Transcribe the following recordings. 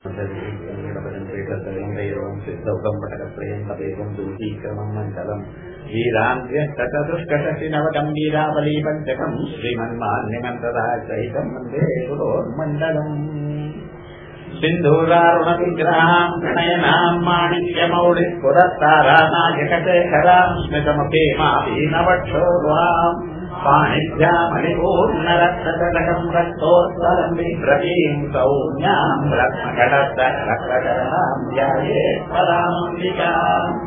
सिद्धौकम्पटकत्रयम् दूतीक्रमम् मण्डलम् वीरान्त्यष्टचतुष्कषशिनवगम्भीरावली पञ्चकम् श्रीमन्मान्यमन्तदा चैतम् वन्दे गुरोन्मण्डलम् सिन्धूरारुणविग्रहाम् प्रणयनाम् माणिक्यमौलिः पुरस्तारानायकशेखराम् स्मितमुखेमापीनवक्षोर्वाम् पाणिभ्यामणिपूर्णरक्तकटकम् रक्तोत्तरम् विप्रवीम् सौम्याम् रत्नकटस्थ रक्तकरणाम् ध्याये परामम्बिकाम्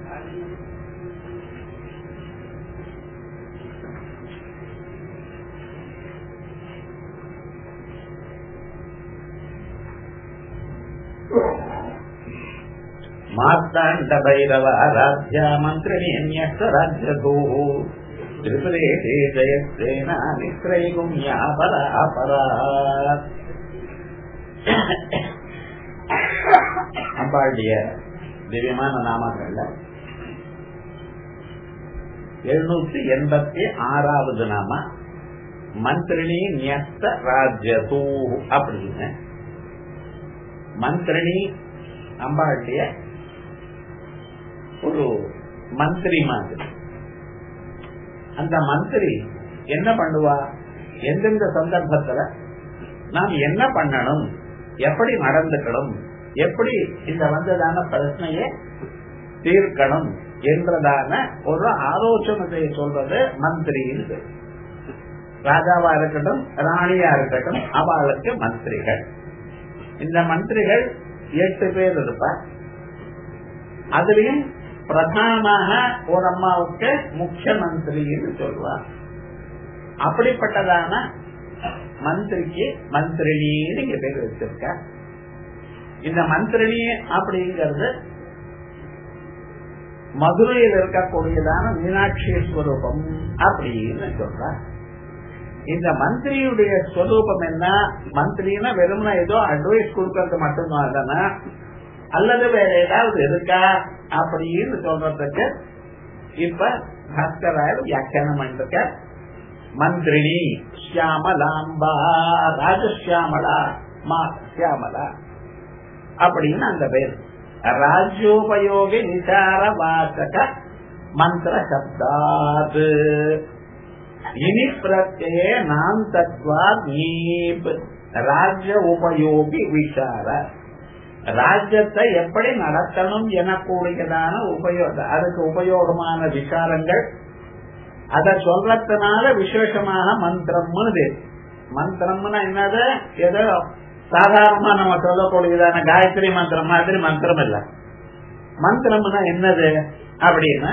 मार्ताण्डभैरवाराध्या मन्त्रिण्यन्यस्वराज्यभूः त्रिपुरेशे जयसेना नित्रैगुम्या परा परा அம்பாளுடைய திவ்யமான நாமங்கள்ல எழுநூத்தி எண்பத்தி ஆறாவது நாம மந்திரிணி நியஸ்த ராஜ்யதூ அப்படின்னு மந்திரிணி அம்பாளுடைய ஒரு மந்திரி மாதிரி அந்த மந்திரி என்ன பண்ணுவா எந்தெந்த சந்தர்ப்பத்துல நாம் என்ன பண்ணணும் எப்படி நடந்துக்கணும் எப்படி இந்த வந்ததான பிரச்சனையை தீர்க்கணும் என்றதான ஒரு ஆலோசனை சொல்றது மந்திரின்னு ராஜாவா இருக்கட்டும் ராணியா இருக்கட்டும் அவளுக்கு மந்திரிகள் இந்த மந்திரிகள் எட்டு பேர் இருப்பார் அதுலயும் பிரதானமாக ஒரு அம்மாவுக்கு முக்கியமந்திரின்னு சொல்லுவார் அப்படிப்பட்டதான மந்திரிக்கு மந்திரிணின்னு இங்க பேர் வச்சிருக்க இந்த மந்திரிணி அப்படிங்கிறது மதுரையில் இருக்கக்கூடியதான மீனாட்சி ஸ்வரூபம் அப்படின்னு சொல்ற இந்த மந்திரியுடைய ஸ்வரூபம் என்ன மந்திரின்னா வெறும்னா ஏதோ அட்வைஸ் கொடுக்கறது மட்டும்தான் இல்லைன்னா அல்லது வேற ஏதாவது இருக்கா அப்படின்னு சொல்றதுக்கு இப்ப பாஸ்கராயர் வியாக்கியானம் பண்ணிருக்க மந்திரிணி ஷியாமலாம்பா ராஜஷியாமலா மா ஷியாமலா அப்படின்னு அந்த பேர் ராஜ்யோபயோகி நிசார வாசக மந்திர சப்தாத் இனி பிரத்யே நான் தத்வா நீப் ராஜ்ய உபயோகி விசார ராஜ்யத்தை எப்படி நடத்தணும் எனக்கூடியதான உபயோக அதுக்கு உபயோகமான விசாரங்கள் அத சொல்றதுனால விசேஷமாக மந்திரம்னு மந்திரம்னா என்னது ஏதோ சாதாரணமா நம்ம சொல்லக்கூடியதான காயத்ரி மந்திரம் மாதிரி மந்திரம் இல்ல மந்திரம்னா என்னது அப்படின்னா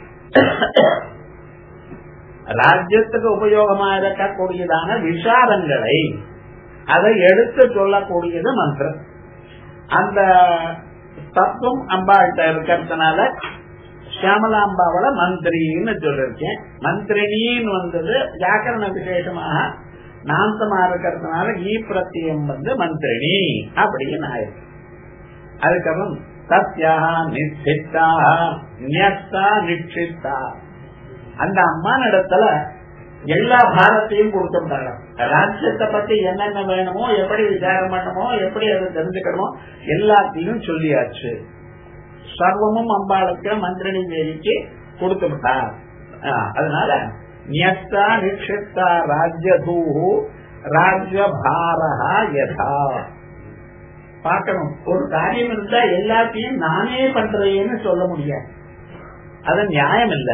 ராஜ்யத்துக்கு உபயோகமா இருக்கக்கூடியதான விசாரங்களை அதை எடுத்து சொல்லக்கூடியது மந்திரம் அந்த தத்துவம் அம்பாள்கிட்ட இருக்கிறதுனால சியாமலாம்பாவில மந்திரின்னு சொல்லிருக்கேன் மந்திரினின்னு வந்தது வியாக்கரண விசேஷமாக நாந்தமா இருக்கிறதுனால ஈ பிரத்தியம் வந்து மந்திரினி அப்படின்னு ஆயிருக்கு அதுக்கப்புறம் சத்யா நிச்சித்தா நியஸ்தா நிச்சித்தா அந்த அம்மா இடத்துல எல்லா பாரத்தையும் கொடுத்துட்டாங்க ராஜ்யத்தை பத்தி என்னென்ன வேணுமோ எப்படி விசாரம் பண்ணணுமோ எப்படி அதை தெரிஞ்சுக்கணுமோ எல்லாத்தையும் சொல்லியாச்சு சர்வமும் அம்பாளுக்கு மந்திரணி தேவிக்கு கொடுத்து விட்டார் அதனால நியஸ்தா நிக்ஷித்தா ராஜ்யதூ ராஜ்ய பாரஹா யதா பார்க்கணும் ஒரு காரியம் இருந்தா எல்லாத்தையும் நானே பண்றேன்னு சொல்ல முடியாது அது நியாயம் இல்லை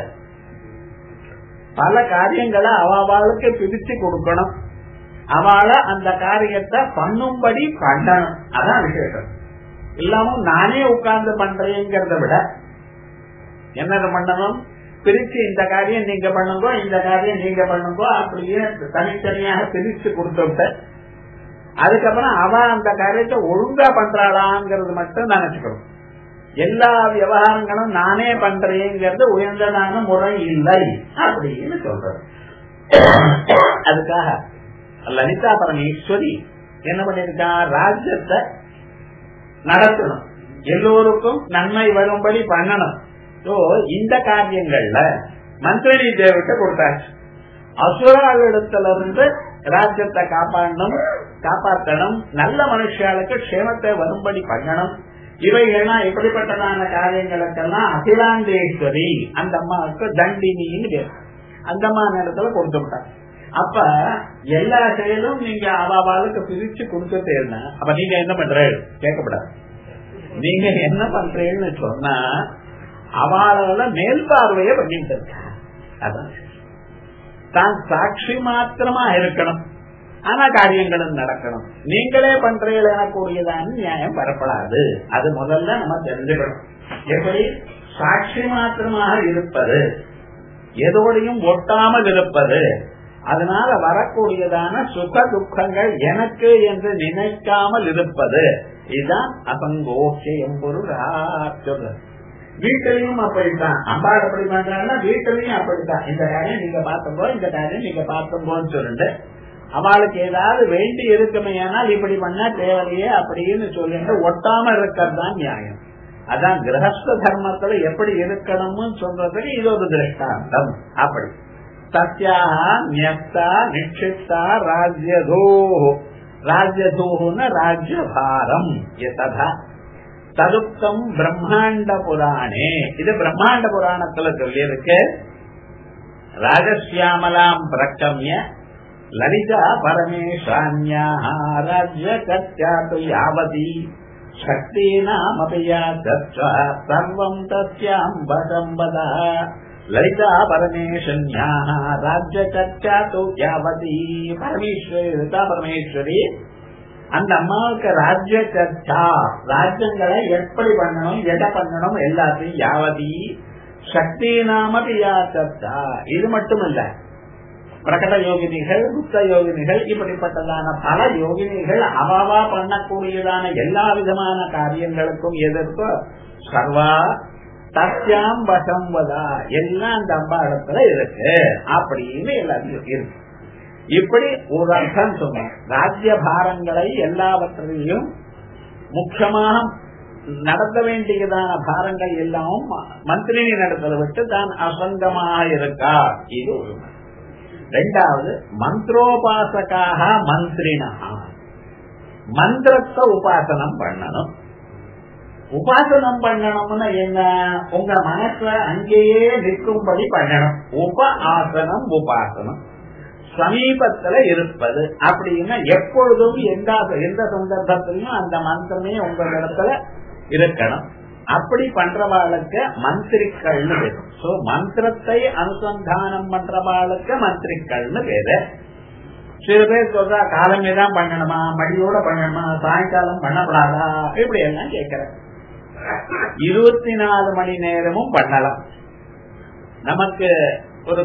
பல காரியங்களை அவளுக்கு பிரிச்சு கொடுக்கணும் அவளை அந்த காரியத்தை பண்ணும்படி பண்ணணும் அதான் விசேஷம் இல்லாம நானே உட்கார்ந்து பண்றேங்கிறத விட என்னது பண்ணணும் பிரிச்சு இந்த காரியம் நீங்க பண்ணுங்க இந்த காரியம் நீங்க பண்ணுங்க அப்படியே தனித்தனியாக பிரிச்சு கொடுத்துட்ட அதுக்கப்புறம் அவ அந்த காரியத்தை ஒழுங்கா பண்றாளாங்கிறது மட்டும் நினைச்சுக்கணும் எல்லா விவகாரங்களும் நானே பண்றேங்கிறது உயர்ந்ததான முறை இல்லை அப்படின்னு சொல்றது அதுக்காக லலிதா பரமேஸ்வரி என்ன பண்ணிருக்கா ராஜ்யத்தை நடத்தணும் எல்லோருக்கும் நன்மை வரும்படி பண்ணணும் இந்த காரியங்கள்ல மந்திரி தேவத்தை கொடுத்தாச்சு அசுராளிடத்துல இருந்து ராஜ்யத்தை காப்பாடணும் காப்பாற்றணும் நல்ல மனுஷாளுக்கு க்ஷேமத்தை வரும்படி பண்ணணும் இவைகள்லாம் இப்படிப்பட்டதான காரியங்களுக்கெல்லாம் அகிலாண்டேஸ்வரி அந்த அம்மாவுக்கு தண்டினின்னு பேர் அந்த அம்மா நேரத்துல கொடுத்து விட்டாங்க அப்ப எல்லா செயலும் நீங்க அவாவாளுக்கு பிரிச்சு கொடுத்துட்டே இருந்தா அப்ப நீங்க என்ன பண்ற கேட்கப்படாது நீங்க என்ன பண்றீங்கன்னு சொன்னா அவளால மேல் பார்வைய பண்ணிட்டு இருக்கா அதான் தான் சாட்சி மாத்திரமா இருக்கணும் ஆனா காரியங்களும் நடக்கணும் நீங்களே பண்றீங்க எனக்கூடியதான நியாயம் வரப்படாது அது முதல்ல நம்ம தெரிஞ்சுக்கணும் எப்படி சாட்சி மாத்திரமாக இருப்பது எதோடையும் ஒட்டாமல் இருப்பது அதனால வரக்கூடியதான சுக துக்கங்கள் எனக்கு என்று நினைக்காமல் இருப்பது இதுதான் அசங்கோஷம் பொருள் சொல்றது வீட்டிலையும் அப்படித்தான் அம்பாள் அப்படி பண்றாங்கன்னா வீட்டிலையும் அப்படித்தான் இந்த காரியம் நீங்க பார்த்தப்போ இந்த காரியம் நீங்க பார்த்தப்போன்னு சொல்லிட்டு அவளுக்கு ஏதாவது வேண்டி இருக்குமே ஆனால் இப்படி பண்ணா தேவையே அப்படின்னு சொல்லிட்டு ஒட்டாம இருக்கிறது தான் நியாயம் அதான் கிரகஸ்த தர்மத்துல எப்படி இருக்கணும்னு சொல்றதுக்கு இது ஒரு திருஷ்டாந்தம் அப்படி சத்யாக நியஸ்தா நிக்ஷிப்தா ராஜ்யதோ ராஜ்யதோன்னு ராஜ்யபாரம் ததா ததுப்தம் பிரம்மாண்ட புராணே இது பிரம்மாண்ட புராணத்துல சொல்லியிருக்கு ராஜசியாமலாம் பிரக்கமிய லலிதா பரமேஷான்யா ராஜ்ய கத்யாது யாவதி சக்தீனாமபி யாத்வா சர்வம் தஸ்யாம் வசம்பதா லலிதா பரமேஷன்யா ராஜ்ய கத்யாது யாவதி பரமேஸ்வரி லலிதா பரமேஸ்வரி அந்த அம்மாவுக்கு ராஜ்ய சர்ச்சா ராஜ்யங்களை எப்படி பண்ணணும் எதை பண்ணணும் எல்லாத்தையும் யாவதி சக்தி நாமதி யா சர்ச்சா இது மட்டும் இல்ல பிரகட யோகினிகள் புத்த யோகினிகள் இப்படிப்பட்டதான பல யோகினிகள் அவாவா பண்ணக்கூடியதான எல்லா விதமான காரியங்களுக்கும் எதிர்ப்பு சர்வா சத்தியாம் வசம்பதா எல்லாம் அந்த அம்பா இடத்துல இருக்கு அப்படின்னு எல்லாத்தையும் இருக்கு இப்படி ஒரு அர்த்தம் சொன்னோம் ராஜ்ய பாரங்களை எல்லாவற்றையும் முக்கியமாக நடத்த வேண்டியதான பாரங்கள் எல்லாம் மந்திரினி நடத்தல விட்டு தான் அசங்கமாக இருக்கா இது ஒரு ரெண்டாவது மந்திரோபாசகாக மந்திரினா மந்திரத்தை உபாசனம் பண்ணணும் உபாசனம் பண்ணணும்னா என்ன உங்க மனசுல அங்கேயே நிற்கும்படி பண்ணணும் உப ஆசனம் உபாசனம் சமீபத்துல இருப்பது அப்படின்னா எப்பொழுதும் எந்த எந்த சந்தர்ப்பத்திலையும் அந்த மந்திரமே உங்களிடத்துல இருக்கணும் அப்படி பண்றவாளுக்கு மந்திரிக்கள்னு பேரு சோ மந்திரத்தை அனுசந்தானம் பண்றவாளுக்கு மந்திரிக்கள்னு பேரு சில பேர் சொல்றா காலமே தான் பண்ணணுமா மடியோட பண்ணணுமா சாயங்காலம் பண்ணப்படாதா இப்படி எல்லாம் கேட்கிறேன் இருபத்தி நாலு மணி நேரமும் பண்ணலாம் நமக்கு ஒரு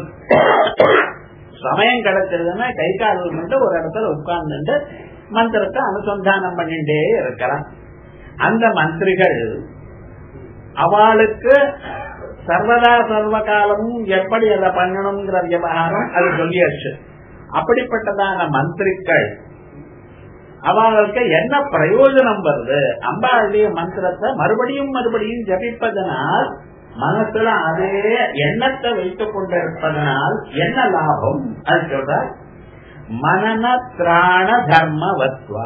சமயம் கிடைச்சதுன்னா கை கால் மட்டும் ஒரு இடத்துல உட்கார்ந்துட்டு மந்திரத்தை அனுசந்தானம் பண்ணிட்டே இருக்கலாம் அந்த மந்திரிகள் அவளுக்கு சர்வதா சர்வ காலமும் எப்படி அதை பண்ணணுங்கிற விவகாரம் அது சொல்லியாச்சு அப்படிப்பட்டதான மந்திரிகள் அவளுக்கு என்ன பிரயோஜனம் வருது அம்பாளுடைய மந்திரத்தை மறுபடியும் மறுபடியும் ஜபிப்பதனால் மனசுல அதே எண்ணத்தை வைத்துக் கொண்டிருப்பதனால் என்ன லாபம் அது சொல்ற மனன திராண தர்மவத்வா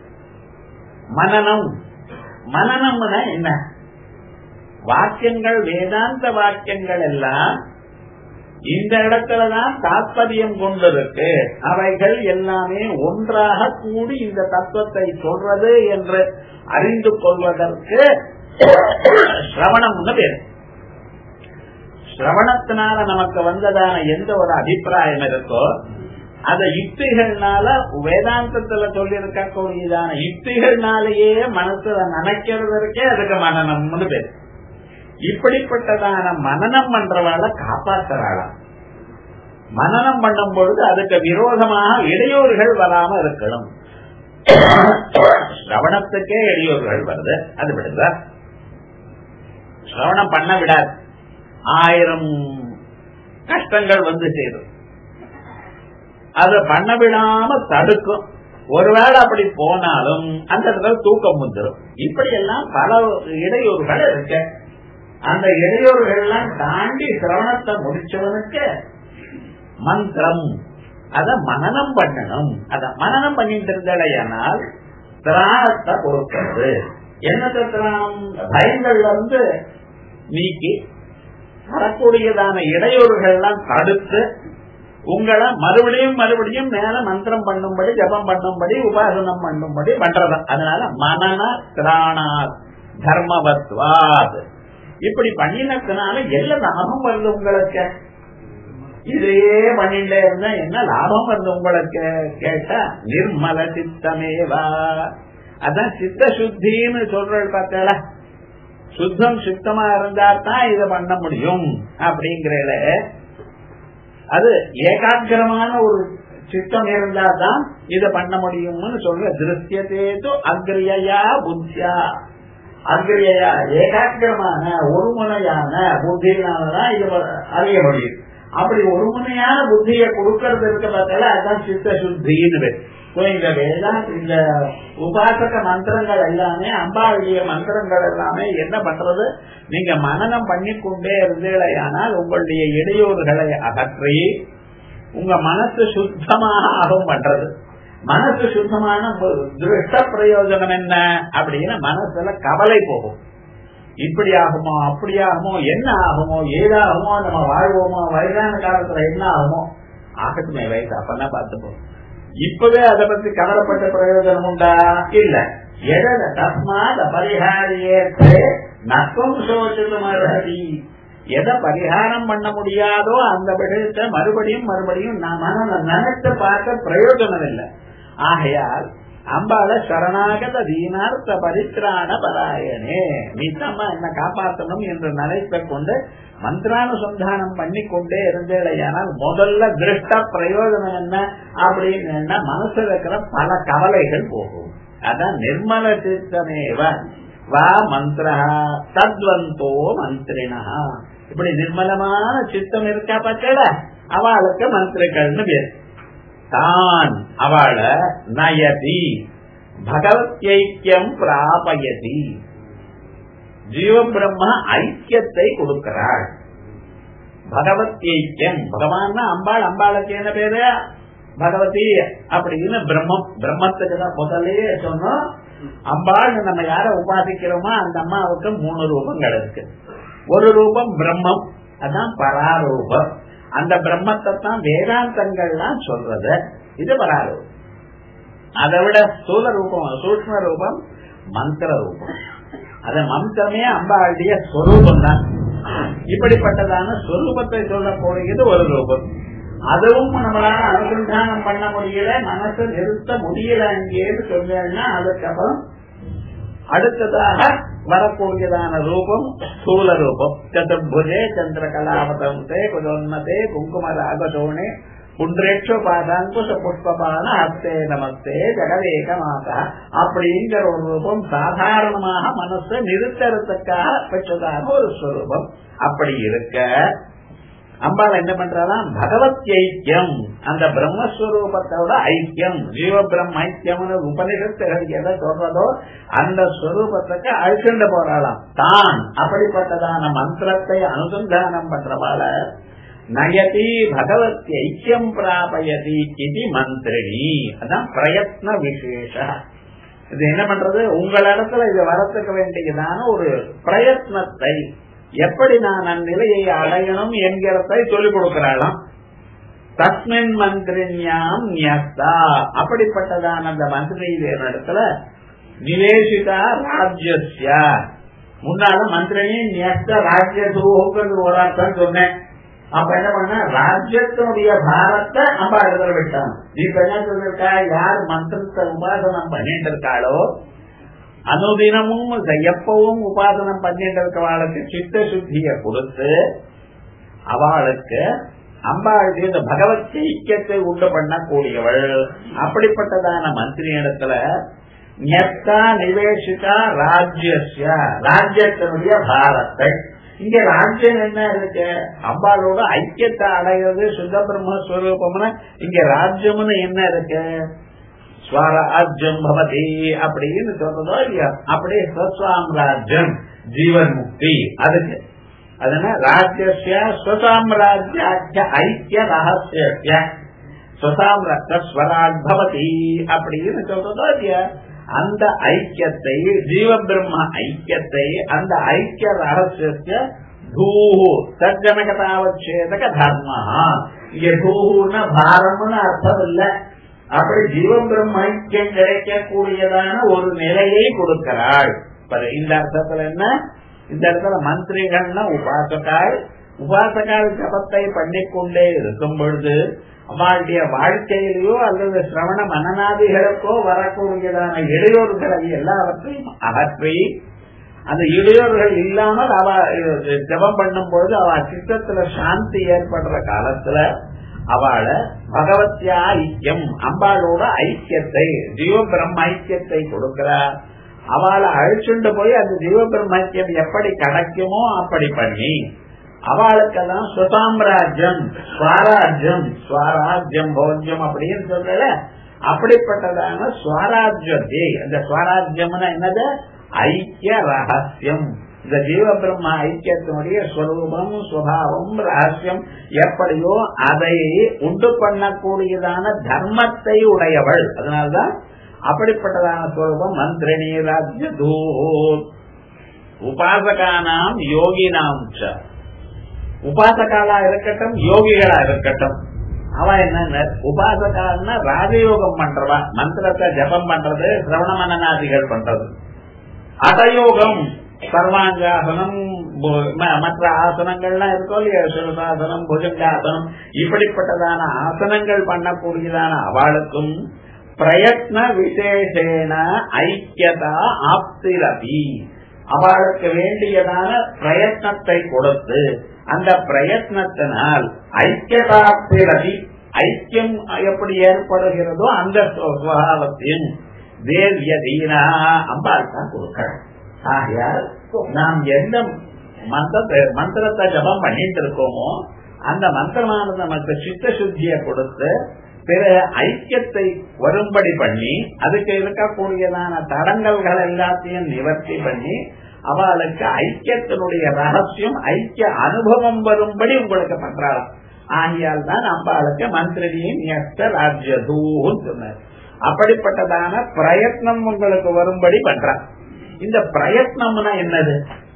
மனநம் மனநம்னா என்ன வாக்கியங்கள் வேதாந்த வாக்கியங்கள் எல்லாம் இந்த இடத்துலதான் தாற்பயம் கொண்டிருக்கு அவைகள் எல்லாமே ஒன்றாக கூடி இந்த தத்துவத்தை சொல்றது என்று அறிந்து கொள்வதற்கு சிரவணம்னு பேரு சிரவணத்தினால நமக்கு வந்ததான எந்த ஒரு அபிப்பிராயம் இருக்கோ அந்த யுக்திகள்னால வேதாந்தத்துல சொல்லி இருக்கக்கூடியதான யுக்திகள்னாலேயே மனசுல நினைக்கிறதற்கே அதுக்கு மனநம்னு பேரு இப்படிப்பட்டதான மனநம் பண்றவாள காப்பாற்றுறாளாம் மனநம் பண்ணும் பொழுது அதுக்கு விரோதமாக இடையூறுகள் வராம இருக்கணும் சிரவணத்துக்கே இடையூறுகள் வருது அது விடுங்க சிரவணம் பண்ண விடாது ஆயிரம் கஷ்டங்கள் வந்து சேரும் அதை பண்ண விடாம தடுக்கும் ஒருவேளை அப்படி போனாலும் அந்த இடத்துல தூக்கம் வந்துடும் இப்படி எல்லாம் பல இடையூறுகள் இருக்கு அந்த இடையூறுகள் எல்லாம் தாண்டி சிரவணத்தை முடிச்சவனுக்கு மந்திரம் அத மனநம் பண்ணணும் அத மனநம் பண்ணிட்டு இருந்தாலேயானால் திராணத்தை பொறுக்கிறது என்னத்தை திராணம் பயங்கள்ல இருந்து நீக்கி வரக்கூடியதான இடையூறுகள்லாம் தடுத்து உங்களை மறுபடியும் மறுபடியும் மேல மந்திரம் பண்ணும்படி ஜபம் பண்ணும்படி உபாசனம் பண்ணும்படி பண்றதா அதனால மனன திராணா தர்மவத்வாத் இப்படி பண்ணினதுனால எல்லா லாபம் வருது உங்களுக்கு இதையே பண்ணிட்டே இருந்தா என்ன லாபம் வருது உங்களுக்கு கேட்டா நிர்மல சித்தமேவா அதான் சித்த சுத்தின்னு சொல்றது பார்த்தால சுத்தம் சுத்தமா இருந்தா தான் இதை பண்ண முடியும் அப்படிங்கிறத அது ஏகாகிரமான ஒரு சித்தம் இருந்தா தான் இதை பண்ண முடியும்னு சொல்ற திருஷ்யத்தேது அக்ரியா புத்தியா அக்ரியா ஏகாகிரமான ஒருமுனையான புத்தியினாலதான் இது அறிய முடியும் அப்படி ஒருமுனையான புத்தியை கொடுக்கறது இருக்க பார்த்தால அதான் சித்த சுத்தின்னு பேர் இந்த வேதம் இந்த உபாசக மந்திரங்கள் எல்லாமே அம்பாளுடைய மந்திரங்கள் எல்லாமே என்ன பண்றது நீங்க மனநம் பண்ணிக்கொண்டே இருந்தீர்களேயானால் உங்களுடைய இடையூறுகளை அகற்றி உங்க மனசு சுத்தமாக ஆகும் பண்றது மனசு சுத்தமான திருஷ்ட பிரயோஜனம் என்ன அப்படின்னு மனசுல கவலை போகும் இப்படி ஆகுமோ அப்படி ஆகுமோ என்ன ஆகுமோ ஏதாகுமோ நம்ம வாழ்வோமோ வயதான காலத்துல என்ன ஆகுமோ ஆகட்டுமே வயசு அப்பதான் பார்த்துப்போம் இப்பவே அதை பத்தி கவலைப்பட்ட பிரயோஜனம் உண்டா இல்ல எத தஸ்மாத் பரிகாரியேற்று நஷ்டம் சோசித்தும் அர்ஹதி எதை பரிகாரம் பண்ண முடியாதோ அந்த விஷயத்தை மறுபடியும் மறுபடியும் நான் நினைத்து பார்க்க பிரயோஜனம் இல்லை ஆகையால் அம்பால சரணாகத தீனார்த்த பரித்ராண பராயணே நித்தம்மா என்ன காப்பாற்றணும் என்று நினைத்த கொண்டு மந்திரானுசந்தானம் பண்ணி கொண்டே இருந்தேடையானால் முதல்ல திருஷ்ட பிரயோஜனம் என்ன அப்படின்னு மனசுல இருக்கிற பல கவலைகள் போகும் அதான் நிர்மல சித்தமேவ வா மந்திர தத்வந்தோ மந்திரினா இப்படி நிர்மலமான சித்தம் இருக்கா பக்கல அவளுக்கு மந்திரிகள்னு பேர் தான் அவள நயதி பகவத்யைக்கியம் பிராபயதி ஜீவ பிரம்ம ஐக்கியத்தை கொடுக்கிறாள் பகவத்யைக்கியம் பகவான் அம்பாள் அம்பாளுக்கு என்ன பேரு பகவதி அப்படின்னு பிரம்மம் பிரம்மத்துக்கு தான் முதலே சொன்னோம் அம்பாள் நம்ம யார உபாதிக்கிறோமோ அந்த அம்மாவுக்கு மூணு ரூபங்கள் இருக்கு ஒரு ரூபம் பிரம்மம் அதான் பராரூபம் அந்த பிரம்மத்தை தான் வேதாந்தங்கள்லாம் சொல்றது இது பராரூபம் அதை விட ஸ்தூல ரூபம் சூக்ம ரூபம் மந்திர ரூபம் அத மந்திரமே அம்பாளுடைய ஸ்வரூபம் தான் இப்படிப்பட்டதான ஸ்வரூபத்தை சொல்லக்கூடியது ஒரு ரூபம் அதுவும் நம்மளால அனுசந்தானம் பண்ண முடியல மனசை நிறுத்த முடியல அங்கேன்னு சொன்னா அதுக்கப்புறம் அடுத்ததாக வரக்கூடியதான ரூபம் ஸ்தூல ரூபம் சதுர்புஜே சந்திரகலாவதே குதோன்னதே குங்கும ராகதோணே புன்றேட்ச பாதாங்குஷ புஷ்பபான ஹஸ்தே நமஸ்தே ஜெகதேக மாதா அப்படிங்கிற ஒரு ரூபம் சாதாரணமாக மனசை நிறுத்தறதுக்காக பெற்றதான ஒரு ஸ்வரூபம் அப்படி இருக்க அம்பாள் என்ன பண்றாலாம் பகவத் ஐக்கியம் அந்த பிரம்மஸ்வரூபத்தோட ஐக்கியம் ஜீவ பிரம்ம ஐக்கியம்னு உபனிஷத்துகள் எதை சொல்றதோ அந்த ஸ்வரூபத்துக்கு அழிச்சுண்டு போறாளாம் தான் அப்படிப்பட்டதான மந்திரத்தை அனுசந்தானம் பண்றவாள நயதி பகவத் ஐக்கியம் பிராபயதி இது மந்திரிணி அதான் பிரயத்ன விசேஷ இது என்ன பண்றது உங்களிடத்துல இது வரத்துக்க வேண்டியதான ஒரு பிரயத்னத்தை எப்படி நான் அந்நிலையை அடையணும் என்கிறதை சொல்லிக் கொடுக்கிறாளாம் தஸ்மின் மந்திரிஞாம் நியஸ்தா அப்படிப்பட்டதான அந்த மந்திரியின் இடத்துல நிவேசிதா ராஜ்யஸ்ய முன்னால மந்திரினி நியஸ்த ராஜ்யதூக்கு ஒரு அர்த்தம் சொன்னேன் அப்ப என்ன பண்ண ராஜ்யத்தினுடைய பாரத்தை அம்பா இடத்துல விட்டான் இப்ப என்ன சொல்லிருக்கா யார் மந்திரத்தை உபாசனம் பண்ணிட்டு இருக்காளோ அனுதினமும் எப்பவும் உபாசனம் பண்ணிட்டு இருக்கவாளுக்கு சித்த சுத்திய கொடுத்து அவளுக்கு அம்பாளுக்கு இந்த பகவத் ஐக்கியத்தை உண்டு பண்ணக்கூடியவள் அப்படிப்பட்டதான மந்திரி இடத்துல நெத்தா நிவேசிதா ராஜ்யஸ்ய ராஜ்யத்தினுடைய பாரத்தை இங்க ராஜ்யம் என்ன இருக்கு அம்பாளோட ஐக்கியத்தை அடைகிறது சுத்த பிரம்மஸ்வரூபம்னு இங்க ராஜ்யம்னு என்ன இருக்கு ஸ்வராஜ்யம் பவதி அப்படின்னு சொல்றதோ இல்லையா அப்படியே ஸ்வசாம்ராஜ்யம் ஜீவன் முக்தி அதுக்கு அதனால ராஜ்யசிய ஸ்வசாம்ராஜ்ய ஐக்கிய ரகசிய சுசாமிரஸ்வராட் பவதி அப்படின்னு சொல்றதோ இல்லையா அந்த ஐக்கியத்தை ஜீவ பிரம்ம ஐக்கியத்தை அந்த ஐக்கிய ரகசியத்தை தூஹு சஜ்ஜனகதாவச்சேதக தர்மா இங்க தூஹுன்னா பாரம்னு அர்த்தம் இல்ல அப்படி ஜீவ பிரம்ம ஐக்கியம் கிடைக்கக்கூடியதான ஒரு நிலையை கொடுக்கிறாள் இந்த அர்த்தத்துல என்ன இந்த இடத்துல மந்திரிகள்னா உபாசகால் உபாசகால் ஜபத்தை பண்ணிக்கொண்டே இருக்கும் பொழுது அவளுடைய வாழ்க்கையிலேயோ அல்லது சிரவண மனநாதிகளுக்கோ வரக்கூடியதான இடையூறுகளை எல்லாவற்றையும் அகற்றி அந்த இடையூறுகள் இல்லாமல் அவ ஜபம் பண்ணும் பொழுது அவ சித்தத்துல சாந்தி ஏற்படுற காலத்துல அவளை பகவத்யா ஐக்கியம் அம்பாளோட ஐக்கியத்தை ஜீவ பிரம்ம ஐக்கியத்தை கொடுக்கிறார் அவளை அழிச்சுண்டு போய் அந்த ஜீவ பிரம்ம ஐக்கியம் எப்படி கிடைக்குமோ அப்படி பண்ணி அவளுக்கெல்லாம் சுசாம்ராஜ்யம் ஸ்வராஜ்யம் ஸ்வராஜ்யம் போஜ்யம் அப்படின்னு சொல்றல அப்படிப்பட்டதான ஸ்வராஜ்யத்தை அந்த ஸ்வராஜ்யம்னா என்னது ஐக்கிய ரகசியம் இந்த ஜீவ பிரம்ம ஐக்கியத்தினுடைய ஸ்வரூபம் சுவாவம் ரகசியம் எப்படியோ அதை உண்டு பண்ணக்கூடியதான தர்மத்தை உடையவள் அதனால்தான் அப்படிப்பட்டதான ஸ்வரூபம் மந்திரணி ராஜ்ய உபாசகானாம் யோகினாம் உபாசகாலா இருக்கட்டும் யோகிகளா இருக்கட்டும் அவ என்ன உபாசகால்னா ராஜயோகம் பண்றவா மந்திரத்தை ஜபம் பண்றது சிரவண மனநாதிகள் பண்றது அடயோகம் சர்வாங்காசனம் மற்ற ஆசனங்கள்லாம் இருக்கோ இல்லையா சிவசாசனம் புஜங்காசனம் இப்படிப்பட்டதான ஆசனங்கள் பண்ணக்கூடியதான அவளுக்கும் பிரயத்ன விசேஷேன ஐக்கியதா ஆப்திரதி அவளுக்கு வேண்டியதான பிரயத்னத்தை கொடுத்து அந்த பிரயத்னத்தினால் ஐக்கியதாப்திரதி ஐக்கியம் எப்படி ஏற்படுகிறதோ அந்த சுவாவத்தையும் தேவியதீனா அம்பாள் தான் கொடுக்கணும் ஆகையால் நாம் எந்த மந்திரத்தை மந்திரத்தை ஜபம் பண்ணிட்டு இருக்கோமோ அந்த மந்திரமானது நமக்கு சித்த சுத்தியை கொடுத்து பிற ஐக்கியத்தை வரும்படி பண்ணி அதுக்கு இருக்கக்கூடியதான தடங்கல்கள் எல்லாத்தையும் நிவர்த்தி பண்ணி அவளுக்கு ஐக்கியத்தினுடைய ரகசியம் ஐக்கிய அனுபவம் வரும்படி உங்களுக்கு பண்றாளாம் ஆகியால் தான் அம்பாளுக்கு மந்திரியும் நியஸ்த ராஜ்யதூன்னு சொன்னார் அப்படிப்பட்டதான பிரயத்னம் உங்களுக்கு வரும்படி பண்றார் இந்த பிரயத்னம்னா என்னது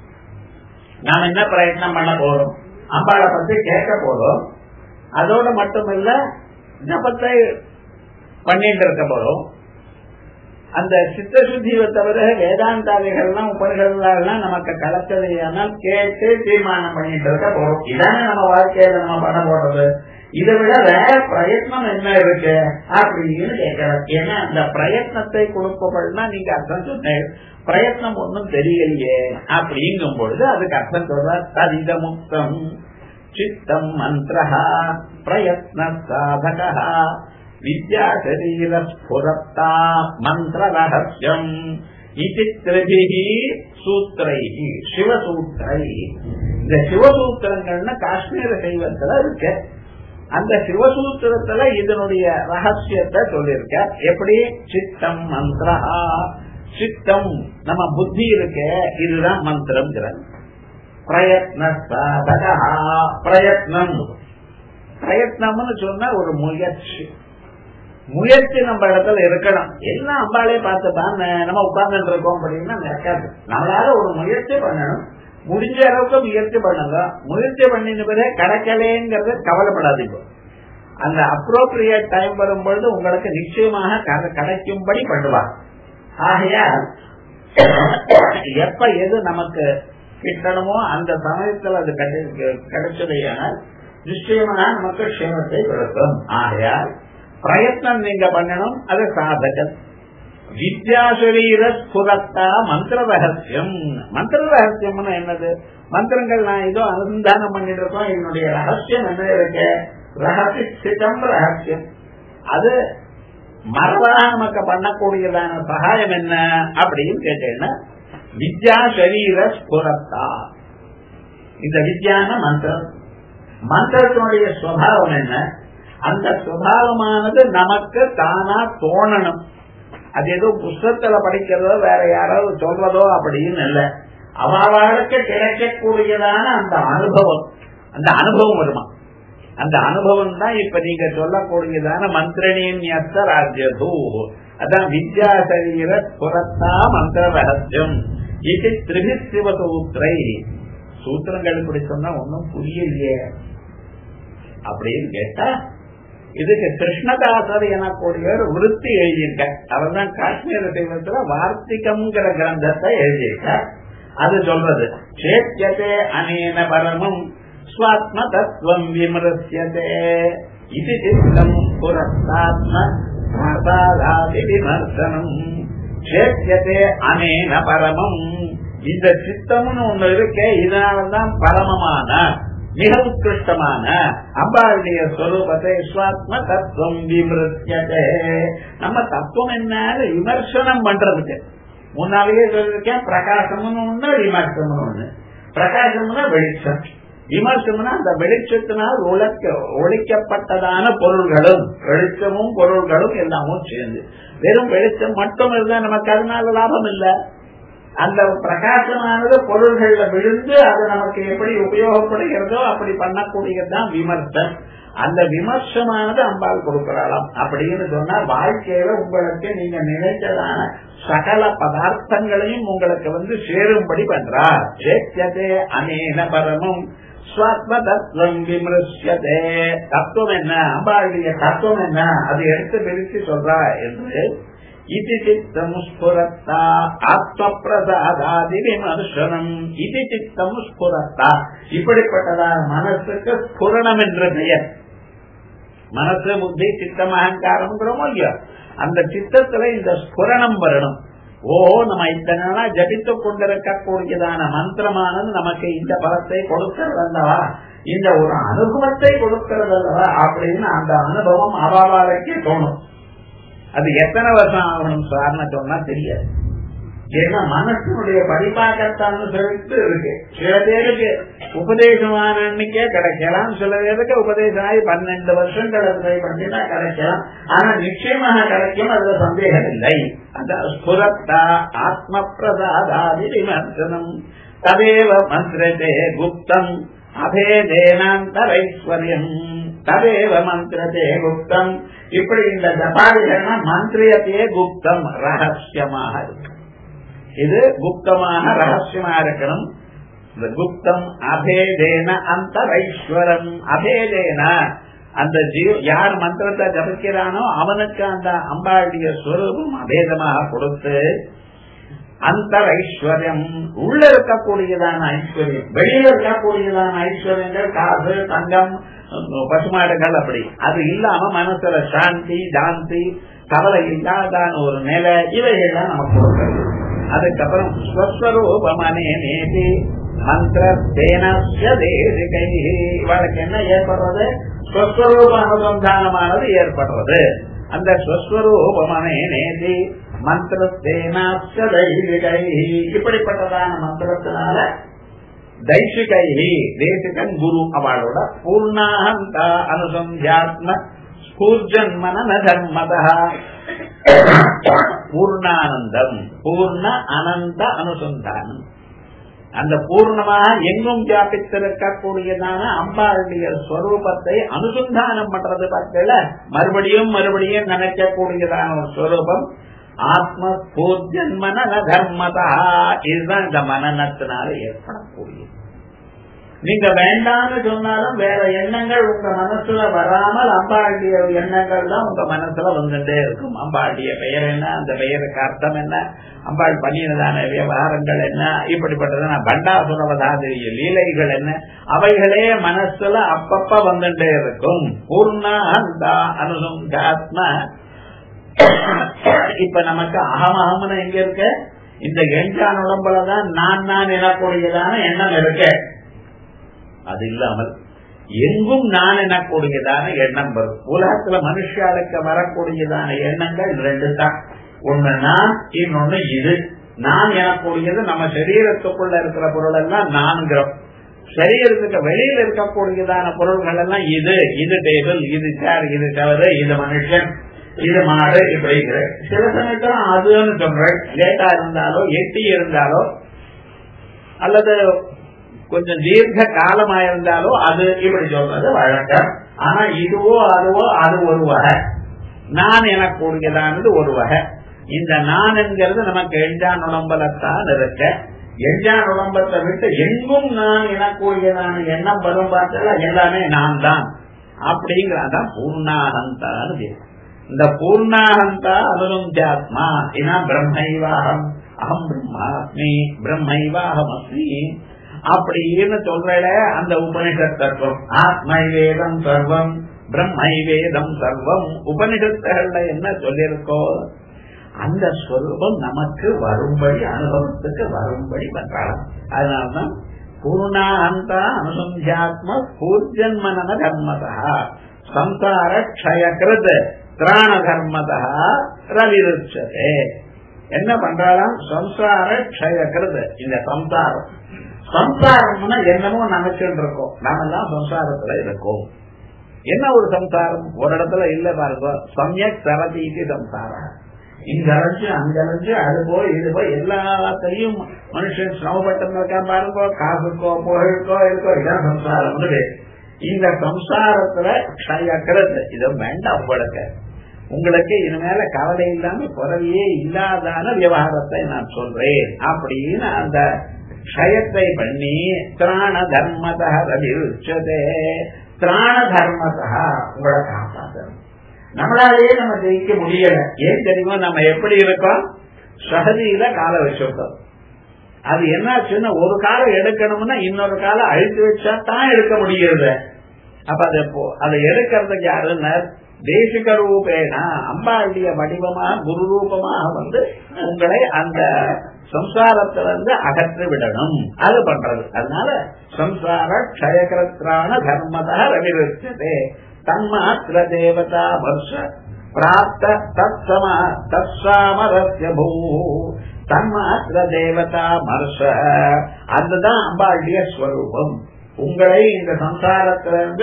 நாம் என்ன பிரயத்னம் பண்ண போறோம் அம்பாளை பத்தி கேட்க போறோம் அதோட மட்டுமில்ல ஜபத்தை பண்ணிட்டு இருக்க போறோம் அந்த சித்த சுத்தியை தவிர வேதாந்தாதிகள்லாம் உபரிகள்லாம் நமக்கு கலச்சதையானால் கேட்டு தீர்மானம் பண்ணிட்டு இருக்க போறோம் இதானே நம்ம வாழ்க்கையில நம்ம பண்ண போறது இதை விட வேற பிரயத்னம் என்ன இருக்கு அப்படின்னு கேட்கிறேன் ஏன்னா அந்த பிரயத்னத்தை கொடுப்பவள்னா நீங்க அர்த்தம் சொன்னேன் பிரயத்னம் ஒன்றும் தெரியலையே அப்படிங்கும் பொழுது அதுக்கு அர்த்தம் சொல்ற ததித முக்தம் சித்தம் மந்திரா பிரயத்ன சாதகா வித்யா சரீர ஸ்புரத்தா மந்திர ரகசியம் இது திரிபிகி சூத்திரை சிவசூத்திரை இந்த சிவசூத்திரங்கள்னு காஷ்மீர சைவத்துல இருக்கு அந்த சிவசூத்திரத்துல இதனுடைய ரகசியத்தை சொல்லியிருக்க எப்படி சித்தம் மந்திரா சித்தம் நம்ம புத்தி இருக்க இதுதான் மந்திரம் பிரயத்ன சாதகா பிரயத்னம் பிரயத்னம்னு சொன்னா ஒரு முயற்சி முயற்சி நம்ம இடத்துல இருக்கணும் எல்லாம் அம்பாலே பார்த்துதான் நம்ம உட்கார்ந்து இருக்கோம் அப்படின்னா நடக்காது நம்மளால ஒரு முயற்சி பண்ணணும் முடிஞ்ச அளவுக்கு முயற்சி பண்ணுங்க முயற்சி பண்ணின பிறகு கிடைக்கலேங்கிறது கவலைப்படாதீங்க அந்த அப்ரோப்ரியேட் டைம் வரும்பொழுது உங்களுக்கு நிச்சயமாக கிடைக்கும்படி பண்ணுவார் ஆகையால் எப்ப எது நமக்கு கிட்டணுமோ அந்த சமயத்தில் அது கிடைச்சதையானால் நிச்சயமாக நமக்கு க்ஷேமத்தை கொடுக்கும் ஆகையால் பிரயத்னம் நீங்க பண்ணணும் அது சாதகம் வித்யாசரீர ஸ்புரத்தா மந்திர ரகசியம் மந்திர ரகசியம்னு என்னது மந்திரங்கள் நான் ஏதோ அனுசந்தானம் பண்ணிட்டு இருக்கோம் என்னுடைய ரகசியம் என்ன இருக்கு ரகசியம் ரகசியம் அது மரபா நமக்கு பண்ணக்கூடியதான சகாயம் என்ன அப்படின்னு கேட்டேன்னா வித்யா சரீர ஸ்புரத்தா இந்த வித்யான மந்திரம் மந்திரத்தினுடைய சுவாவம் என்ன அந்த சுவாவமானது நமக்கு தானா தோணணும் அது ஏதோ புஸ்தகத்துல படிக்கிறதோ வேற யாராவது சொல்றதோ அப்படின்னு இல்ல அவளுக்கு கிடைக்கக்கூடியதான அந்த அனுபவம் அந்த அனுபவம் வருமா அந்த அனுபவம் தான் இப்ப நீங்க சொல்லக்கூடியதான மந்திரணியின் ராஜ்யதூ அதான் வித்யா சரீர புறத்தா மந்திர ரகசியம் இது திரிபி சிவசூத்திரை சூத்திரங்கள் இப்படி சொன்னா ஒன்னும் புரியலையே அப்படின்னு கேட்டா இதுக்கு கிருஷ்ணதாசர் எனக்கூடிய ஒரு விருத்தி எழுதியிருக்க அவர் தான் காஷ்மீர தெய்வத்துல வார்த்திகம்ங்கிற கிரந்தத்தை எழுதியிருக்க அது சொல்றது சேத்தியதே அனேன பரமும் ஸ்வாத்ம தத்துவம் விமர்சியதே இது சித்தம் புரஸ்தாத்ம மாதாதி விமர்சனம் சேத்தியதே அனேன பரமம் இந்த சித்தம்னு ஒண்ணு இருக்கே இதனாலதான் பரமமான மிக உத்கிருஷ்டமான அம்பாளுடைய ஸ்வரூபத்தை சுவாத்ம தத்துவம் விமர்சியதே நம்ம தத்துவம் என்னன்னு விமர்சனம் பண்றதுக்கு முன்னாலேயே சொல்லிருக்கேன் பிரகாசம்னு ஒண்ணு விமர்சனம் ஒண்ணு பிரகாசம்னா வெளிச்சம் விமர்சனம்னா அந்த வெளிச்சத்தினால் ஒழிக்க ஒழிக்கப்பட்டதான பொருள்களும் வெளிச்சமும் பொருள்களும் எல்லாமும் சேர்ந்து வெறும் வெளிச்சம் மட்டும் இருந்தா நமக்கு அதனால லாபம் இல்லை அந்த பிரகாசமானது பொருள்கள்ல விழுந்து அது நமக்கு எப்படி உபயோகப்படுகிறதோ அப்படி பண்ணக்கூடியதுதான் விமர்சனம் அந்த விமர்சமானது அம்பாள் கொடுக்கிறாளாம் அப்படின்னு சொன்னா வாழ்க்கையில உங்களுக்கு நீங்க நினைச்சதான சகல பதார்த்தங்களையும் உங்களுக்கு வந்து சேரும்படி பண்றார் சேத்தியதே அனேன பரமும் ஸ்வாத்ம தத்துவம் விமர்சியதே தத்துவம் என்ன அம்பாளுடைய தத்துவம் என்ன அது எடுத்து பிரித்து சொல்றா என்று இது சித்தம் ஸ்புரத்தா ஆத்ம பிரசாதாதி விமர்சனம் இது சித்தம் ஸ்புரத்தா இப்படிப்பட்டதான மனசுக்கு ஸ்புரணம் என்ற பெயர் மனசு புத்தி சித்தம் அகங்காரம்ங்கிறோமோ இல்லையோ அந்த சித்தத்துல இந்த ஸ்புரணம் வரணும் ஓ நம்ம இத்தனை நாளா ஜபித்துக் கொண்டிருக்கக்கூடியதான மந்திரமானது நமக்கு இந்த பலத்தை கொடுக்கிறது அல்லவா இந்த ஒரு அனுபவத்தை கொடுக்கிறது அல்லவா அப்படின்னு அந்த அனுபவம் அவாவாளுக்கே தோணும் அது எத்தனை வருஷம் ஆகணும் சார்னு சொன்னா தெரியாது ஏன்னா மனசனுடைய பரிபாகத்தான் சொல்லிட்டு இருக்கு சில பேருக்கு உபதேசமான அன்னைக்கே கிடைக்கலாம் சில பேருக்கு உபதேசம் ஆகி பன்னெண்டு வருஷங்கள் ட்ரை பண்ணினா கிடைக்கலாம் ஆனா நிச்சயமாக கிடைக்கும் அதுல சந்தேகம் இல்லை அந்த ஸ்புரத்தா ஆத்ம பிரசாதாதி விமர்சனம் ததேவ மந்திரதே குப்தம் அபேதேனாந்தரைஸ்வர்யம் ததேவ மந்திரதே குப்தம் இப்படி இந்த ஜபாதிகள்னா மந்திரியத்தையே குப்தம் ரகசியமாக இருக்கும் இது குப்தமாக ரகசியமா இருக்கணும் இந்த குப்தம் அபேதேன அந்த ஐஸ்வரம் அபேதேன அந்த ஜீவ யார் மந்திரத்தை ஜபிக்கிறானோ அவனுக்கு அந்த அம்பாளுடைய ஸ்வரூபம் அபேதமாக கொடுத்து அந்த ஐஸ்வர்யம் உள்ள இருக்கக்கூடியதான ஐஸ்வர்யம் வெளியில இருக்கக்கூடியதான ஐஸ்வர்யங்கள் காசு தங்கம் பசுமாடுகள் அப்படி அது இல்லாம மனசுல சாந்தி தாந்தி கவலை இல்லாதான ஒரு நிலை இவைகள்லாம் நமக்கு கொடுக்கிறது அதுக்கப்புறம் ஸ்வஸ்வரூபமனே நேதி மந்திர தேனசியதேசிகை இவளுக்கு என்ன ஏற்படுறது ஸ்வஸ்வரூப அனுசந்தானமானது ஏற்படுறது அந்த ஸ்வஸ்வரூபமனே நேதி மந்திர தேனாசியதைகை இப்படிப்பட்டதான மந்திரத்தினால தைஷிகை தேசிகன் குரு அவளோட பூர்ணாந்த அனுசந்தியாத்ம ஸ்கூர்ஜன்மன தர்மத பூர்ணானந்தம் பூர்ண அனந்த அனுசந்தானம் அந்த பூர்ணமாக எங்கும் வியாபித்திருக்கக்கூடியதான அம்பாளுடைய ஸ்வரூபத்தை அனுசந்தானம் பண்றது பார்த்தல மறுபடியும் மறுபடியும் நினைக்கக்கூடியதான ஒரு ஸ்வரூபம் ஆத்ம பூர்ஜன்மன தர்மதா இதுதான் இந்த மனநத்தினால ஏற்படக்கூடியது நீங்க வேண்டாம்னு சொன்னாலும் வேற எண்ணங்கள் உங்க மனசுல வராமல் அம்பாளுடைய எண்ணங்கள் தான் உங்க மனசுல வந்துட்டே இருக்கும் அம்பாளுடைய பெயர் என்ன அந்த பெயருக்கு அர்த்தம் என்ன அம்பாள் பண்ணினதான விவகாரங்கள் என்ன இப்படிப்பட்டதான பண்டாசுரவதாதிரிய லீலைகள் என்ன அவைகளே மனசுல அப்பப்ப வந்துட்டே இருக்கும் பூர்ண அந்த அனுசந்தாத்ம இப்ப நமக்கு அகம் அகம்னு எங்க இருக்கு இந்த எஞ்சான் உடம்புலதான் நான் நான் எனக்கூடியதான எண்ணம் இருக்கு அது இல்லாமல் எங்கும் நான் எனக்கூடியதான எண்ணம் வரும் உலகத்துல மனுஷாளுக்கு வரக்கூடியதான எண்ணங்கள் ரெண்டு தான் ஒண்ணு நான் இன்னொன்னு இது நான் எனக்கூடியது நம்ம சரீரத்துக்குள்ள இருக்கிற பொருள் எல்லாம் நான்கிறோம் சரீரத்துக்கு வெளியில இருக்கக்கூடியதான பொருள்கள் எல்லாம் இது இது டேபிள் இது சேர் இது தவறு இது மனுஷன் இது மாடு இப்படிங்கிற சில சமயத்துல அதுன்னு சொல்றேன் லேட்டா இருந்தாலோ எட்டி இருந்தாலோ அல்லது கொஞ்சம் தீர்க்க காலமா இருந்தாலும் அது இப்படி சொல்றது வழக்கம் ஆனா இதுவோ அதுவோ அது ஒரு வகை நான் எனக்கூடியதானது ஒரு வகை இந்த நான் என்கிறது நமக்கு எஞ்சான் உடம்பலத்தான் இருக்க எஞ்சான் உடம்பத்தை விட்டு எங்கும் நான் எனக்கூடியதான எண்ணம் வரும் பார்த்தா எல்லாமே நான் தான் அப்படிங்கிறதான் பூர்ணாகந்தான்னு பேர் இந்த பூர்ணாகந்தா அனுருந்தாத்மா ஏன்னா பிரம்மைவாகம் அகம் பிரம்மாஸ்மி பிரம்மைவாகம் அஸ்மி அப்படின்னு சொல்றல அந்த உபனிஷத் தத்துவம் ஆத்மை வேதம் சர்வம் பிரம்மை வேதம் சர்வம் உபனிஷத்துகள்ல என்ன சொல்லியிருக்கோ அந்த ஸ்வரூபம் நமக்கு வரும்படி அனுபவத்துக்கு வரும்படி பண்றாங்க அதனால்தான் பூர்ணாந்தா அனுசந்தியாத்ம பூர்ஜன்மன தர்மதா சம்சார க்ஷயகிருத் திராண தர்மதா ரவிருச்சதே என்ன பண்றாராம் சம்சார க்ஷயகிருத் இந்த சம்சாரம் சம்சாரம்னா என்னமோ நினைச்சுட்டு இருக்கோம் நாம எல்லாம் சம்சாரத்துல இருக்கோம் என்ன ஒரு சம்சாரம் ஒரு இடத்துல இல்ல பாருங்க சமயக் சரதீதி சம்சாரம் இங்க அலைஞ்சு அங்க அலைஞ்சு அது போய் இது போய் எல்லாத்தையும் மனுஷன் சிரமப்பட்டு இருக்கா பாருங்க காசுக்கோ புகழுக்கோ இருக்கோ இதான் சம்சாரம் இந்த சம்சாரத்துல க்ஷயக்கிறது இது வேண்டாம் உங்களுக்கு உங்களுக்கு இனிமேல கவலை இல்லாம குறவையே இல்லாதான விவகாரத்தை நான் சொல்றேன் அப்படின்னு அந்த க்ஷயத்தை பண்ணி திராண தர்மதா ரவிருச்சதே திராண தர்மதா உங்களை காப்பாற்றணும் நம்மளாலேயே நம்ம ஜெயிக்க முடியல ஏன் தெரியுமா நம்ம எப்படி இருக்கோம் சகதியில கால வச்சிருக்கோம் அது என்னாச்சுன்னா ஒரு காலம் எடுக்கணும்னா இன்னொரு காலம் அழித்து வச்சா தான் எடுக்க முடியுது அப்ப அது அதை எடுக்கிறதுக்கு யாருன்னா தேசிக ரூபேனா அம்பாளுடைய வடிவமாக குரு ரூபமாக வந்து உங்களை அந்த சம்சாரத்திலிருந்து அகற்றி விடணும் அது பண்றது அதனால சம்சார க்ஷயகரத்ரான தர்மதா ரவிருச்சதே தன்மாத்திர தேவதா வர்ஷ பிராப்த தத்சமா தத்சாமரஸ்ய பூ தன்மாத்திர தேவதா மர்ஷ அதுதான் அம்பாளுடைய ஸ்வரூபம் உங்களை இந்த சம்சாரத்திலிருந்து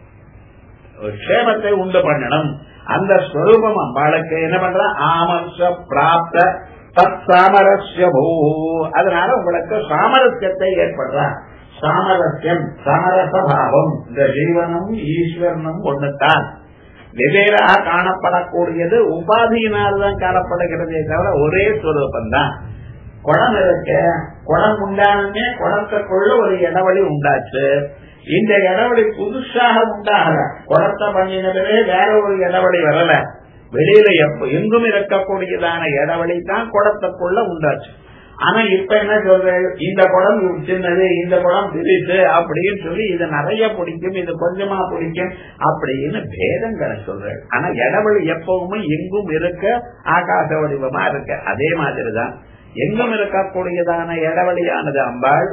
க்ஷேமத்தை உண்டு பண்ணணும் அந்த ஸ்வரூபம் அம்பாளுக்கு என்ன பண்ற ஆமர்ஷ பிராப்த தத் சாமரஸ்ய பூ அதனால உங்களுக்கு சாமரஸ்யத்தை ஏற்படுற சாமரஸ்யம் சமரச பாவம் இந்த ஜீவனும் ஈஸ்வரனும் ஒண்ணுத்தான் வெவ்வேறாக காணப்படக்கூடியது உபாதியினால் தான் காணப்படுகிறதே தவிர ஒரே ஸ்வரூபம் தான் குளம் இருக்க குளம் உண்டானே குளத்துக்குள்ள ஒரு இடவழி உண்டாச்சு இந்த இடவழி புதுசாக உண்டாகல குளத்தை பண்ணினதே வேற ஒரு இடவழி வரல வெளியில எப்ப எங்கும் இருக்கக்கூடியதான இடவழி தான் குளத்துக்குள்ள உண்டாச்சு ஆனா இப்ப என்ன சொல்றேன் இந்த குளம் சின்னது இந்த குளம் பிரித்து அப்படின்னு சொல்லி இது நிறைய பிடிக்கும் இது கொஞ்சமா பிடிக்கும் அப்படின்னு பேதங்களை சொல்றேன் ஆனா இடவழி எப்பவுமே எங்கும் இருக்க ஆகாச வடிவமா இருக்க அதே மாதிரிதான் எங்கும் இருக்கக்கூடியதான இடவழியானது அம்பாள்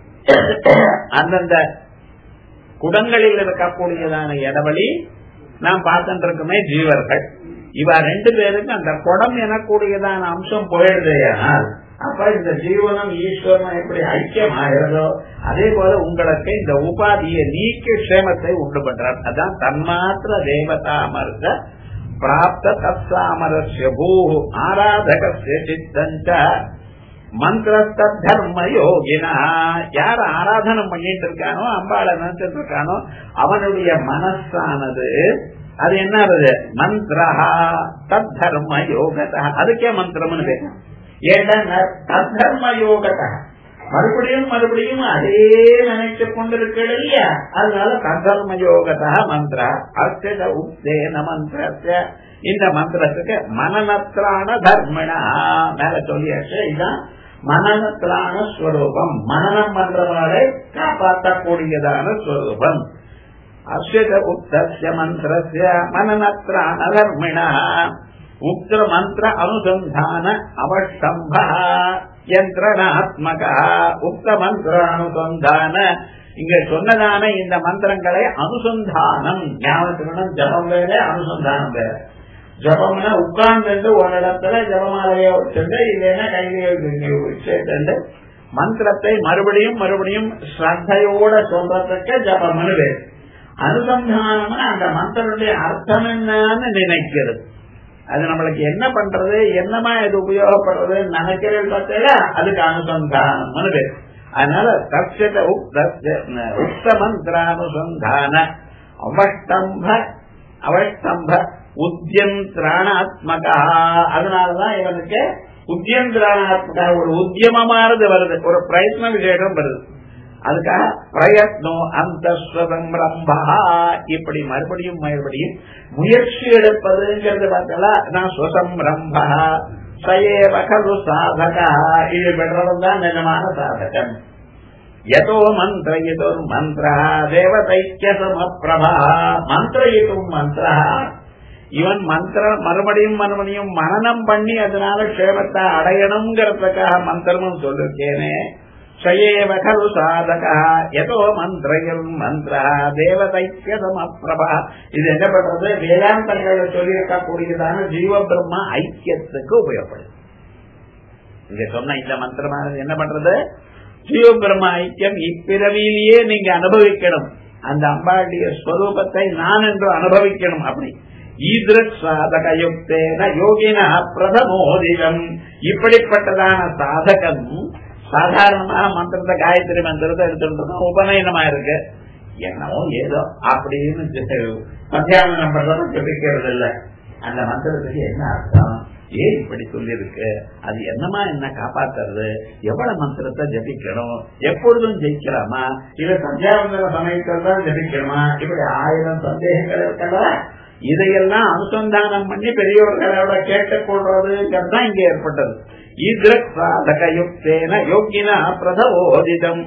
அந்தந்த குடங்களில் இருக்கக்கூடியதான இடவழி நாம் பார்த்துட்டு இருக்குமே ஜீவர்கள் இவ ரெண்டு பேருக்கு அந்த குடம் எனக்கூடியதான அம்சம் போயிடுதேயானால் அப்ப இந்த ஜீவனம் ஈஸ்வரனும் எப்படி ஐக்கியம் ஆகிறதோ அதே போல உங்களுக்கு இந்த உபாதியை நீக்கி க்ஷேமத்தை உண்டு பண்றார் அதான் தன்மாத்திர தேவதா அமர்ந்த பிராப்த தத்சாமரஸ்ய பூ ஆராதகஸ்ய சித்தஞ்ச மந்திரஸ்த தர்ம யோகினா யார ஆராதனம் பண்ணிட்டு இருக்கானோ அம்பாளை நினைச்சிட்டு இருக்கானோ அவனுடைய மனசானது அது என்ன ஆகுது மந்திரஹா தத் தர்ம யோகதா அதுக்கே மந்திரம்னு பேர் ஏன்னா தத் தர்ம யோகதா மறுபடியும் மறுபடியும் அதே நினைச்சு கொண்டிருக்கிறது இல்லையா அதனால தர்ம யோகதா மந்திர அர்த்த உத்தேன மந்திரத்தை இந்த மந்திரத்துக்கு மனநத்திரான தர்மனா மேல சொல்லியாச்சு இதுதான் மனநத்திரான ஸ்வரூபம் மனநம் பண்றவாளை காப்பாற்றக்கூடியதான ஸ்வரூபம் அஸ்ய உக்தஸ்ய மந்திரஸ்ய மனநத்திரான தர்மிணா உக்த மந்திர அனுசந்தான அவஷ்டம்ப யந்திரணாத்மக உக்த மந்திர அனுசந்தான இங்க சொன்னதான இந்த மந்திரங்களை அனுசந்தானம் ஞாபகத்துக்கணும் ஜபம் வேற அனுசந்தானம் வேற ஜபம்னா உட்கார்ந்து ஒரு இடத்துல ஜபமாலைய வச்சுட்டு இல்லைன்னா கையில வச்சுட்டு மந்திரத்தை மறுபடியும் மறுபடியும் ஸ்ரத்தையோட சொல்றதுக்கு ஜபம்னு பேர் அனுசந்தானம்னா அந்த மந்திரனுடைய அர்த்தம் என்னன்னு நினைக்கிறது அது நம்மளுக்கு என்ன பண்றது என்னமா இது உபயோகப்படுறது நினைக்கிறது பார்த்தா அதுக்கு அனுசந்தானம்னு பேர் அதனால தட்சத உக்த மந்திரானுசந்தான அவஷ்டம்ப அவஷ்டம்ப உத்தியந்திராணாத்மகா அதனாலதான் இவனுக்கு உத்தியந்திராணாத்மகா ஒரு உத்தியமமானது வருது ஒரு பிரயத்ன விசேஷம் வருது அதுக்காக பிரயத்னோ அந்த ரம்பா இப்படி மறுபடியும் மறுபடியும் முயற்சி எடுப்பதுங்கிறது பார்த்தா நான் சுசம்ரம்பா சயேவ கலு சாதகா இது பெற்றவன் தான் நிஜமான சாதகன் யதோ மந்திரயிதுர் மந்திர தேவதைக்கிய சமப்பிரபா மந்திரயிதும் மந்திர இவன் மந்திர மறுபடியும் மறுபடியும் மனநம் பண்ணி அதனால க்ஷேமத்தை அடையணுங்கிறதுக்காக மந்திரமும் சொல்லிருக்கேனே சயேவ கலு சாதகா எதோ மந்திரயில் மந்திர தேவதைக்கிய சமப்பிரபா இது என்ன பண்றது வேதாந்தங்களை சொல்லியிருக்க கூடியதான ஜீவ பிரம்மா ஐக்கியத்துக்கு உபயோகப்படுது இங்க சொன்ன இந்த மந்திரமானது என்ன பண்றது ஜீவ பிரம்ம ஐக்கியம் இப்பிறவியிலேயே நீங்க அனுபவிக்கணும் அந்த அம்பாளுடைய ஸ்வரூபத்தை நான் என்று அனுபவிக்கணும் அப்படி ஈதிரத் சாதக யுக்தேன யோகினா பிரதமோதிகம் இப்படிப்பட்டதான சாதகம் சாதாரணமான மந்திரத்தை காயத்ரி மந்திரத்தை எடுத்துட்டு உபநயனமா இருக்கு என்னவோ ஏதோ அப்படின்னு மத்தியானம் பண்றதை ஜபிக்கிறது இல்ல அந்த மந்திரத்துக்கு என்ன அர்த்தம் ஏன் இப்படி சொல்லியிருக்கு அது என்னமா என்ன காப்பாத்துறது எவ்வளவு மந்திரத்தை ஜபிக்கணும் எப்பொழுதும் ஜெயிக்கலாமா இல்ல சந்தியாவந்தன சமயத்தில் தான் ஜபிக்கணுமா இப்படி ஆயிரம் சந்தேகங்கள் இருக்கல இதையெல்லாம் அனுசந்தானம் பண்ணி பெரியவர்களோட கேட்டுக்கொள்றதுங்கிறது தான் இங்க ஏற்பட்டது யுக்தேன யோகினா பிரதவோதிதம்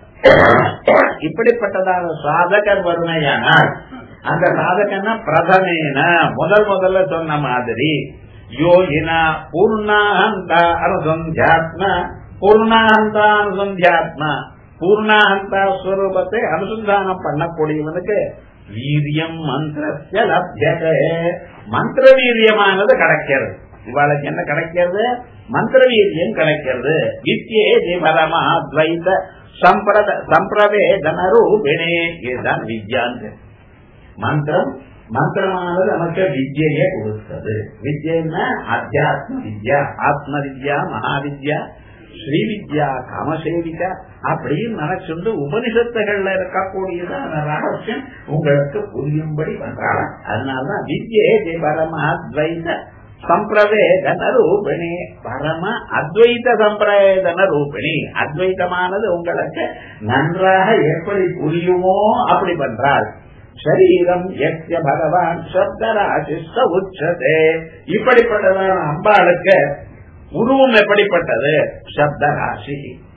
இப்படிப்பட்டதான சாதகர் வறுமையானால் அந்த சாதகன்னா பிரதமேன முதல் முதல்ல சொன்ன மாதிரி யோகினா பூர்ணாஹந்த அனுசந்தியாத்ம பூர்ணாஹந்த அனுசந்தியாத்ம பூர்ணாஹந்த ஸ்வரூபத்தை அனுசந்தானம் பண்ணக்கூடியவனுக்கு வீரியம் மந்திரஸ்ய லப்யதே மந்திர வீரியமானது கிடைக்கிறது இவாளுக்கு என்ன கிடைக்கிறது மந்திர வீரியம் கிடைக்கிறது வித்யே பரமா துவைத சம்பிரத சம்பிரவேதன ரூபிணே இதுதான் வித்யாந்து மந்திரம் மந்திரமானது நமக்கு வித்யையே கொடுத்தது வித்யன்னா அத்தியாத்ம வித்யா ஆத்ம வித்யா மகாவித்யா ஸ்ரீ வித்யா காமசேவிகா அப்படின்னு நினைச்சுண்டு உபனிஷத்துகள்ல இருக்கக்கூடியதான ரகசியம் உங்களுக்கு புரியும்படி பண்றாங்க அதனாலதான் வித்யே பரமாத்வைத சம்பிரவேதன ரூபிணி பரம அத்வைத சம்பிரவேதன ரூபிணி அத்வைதமானது உங்களுக்கு நன்றாக எப்படி புரியுமோ அப்படி பண்றாள் சரீரம் எஸ்ய பகவான் சப்தராசிஷ்ட உச்சதே இப்படிப்பட்டதான அம்பாளுக்கு உருவம் எப்படிப்பட்டது சப்தராசி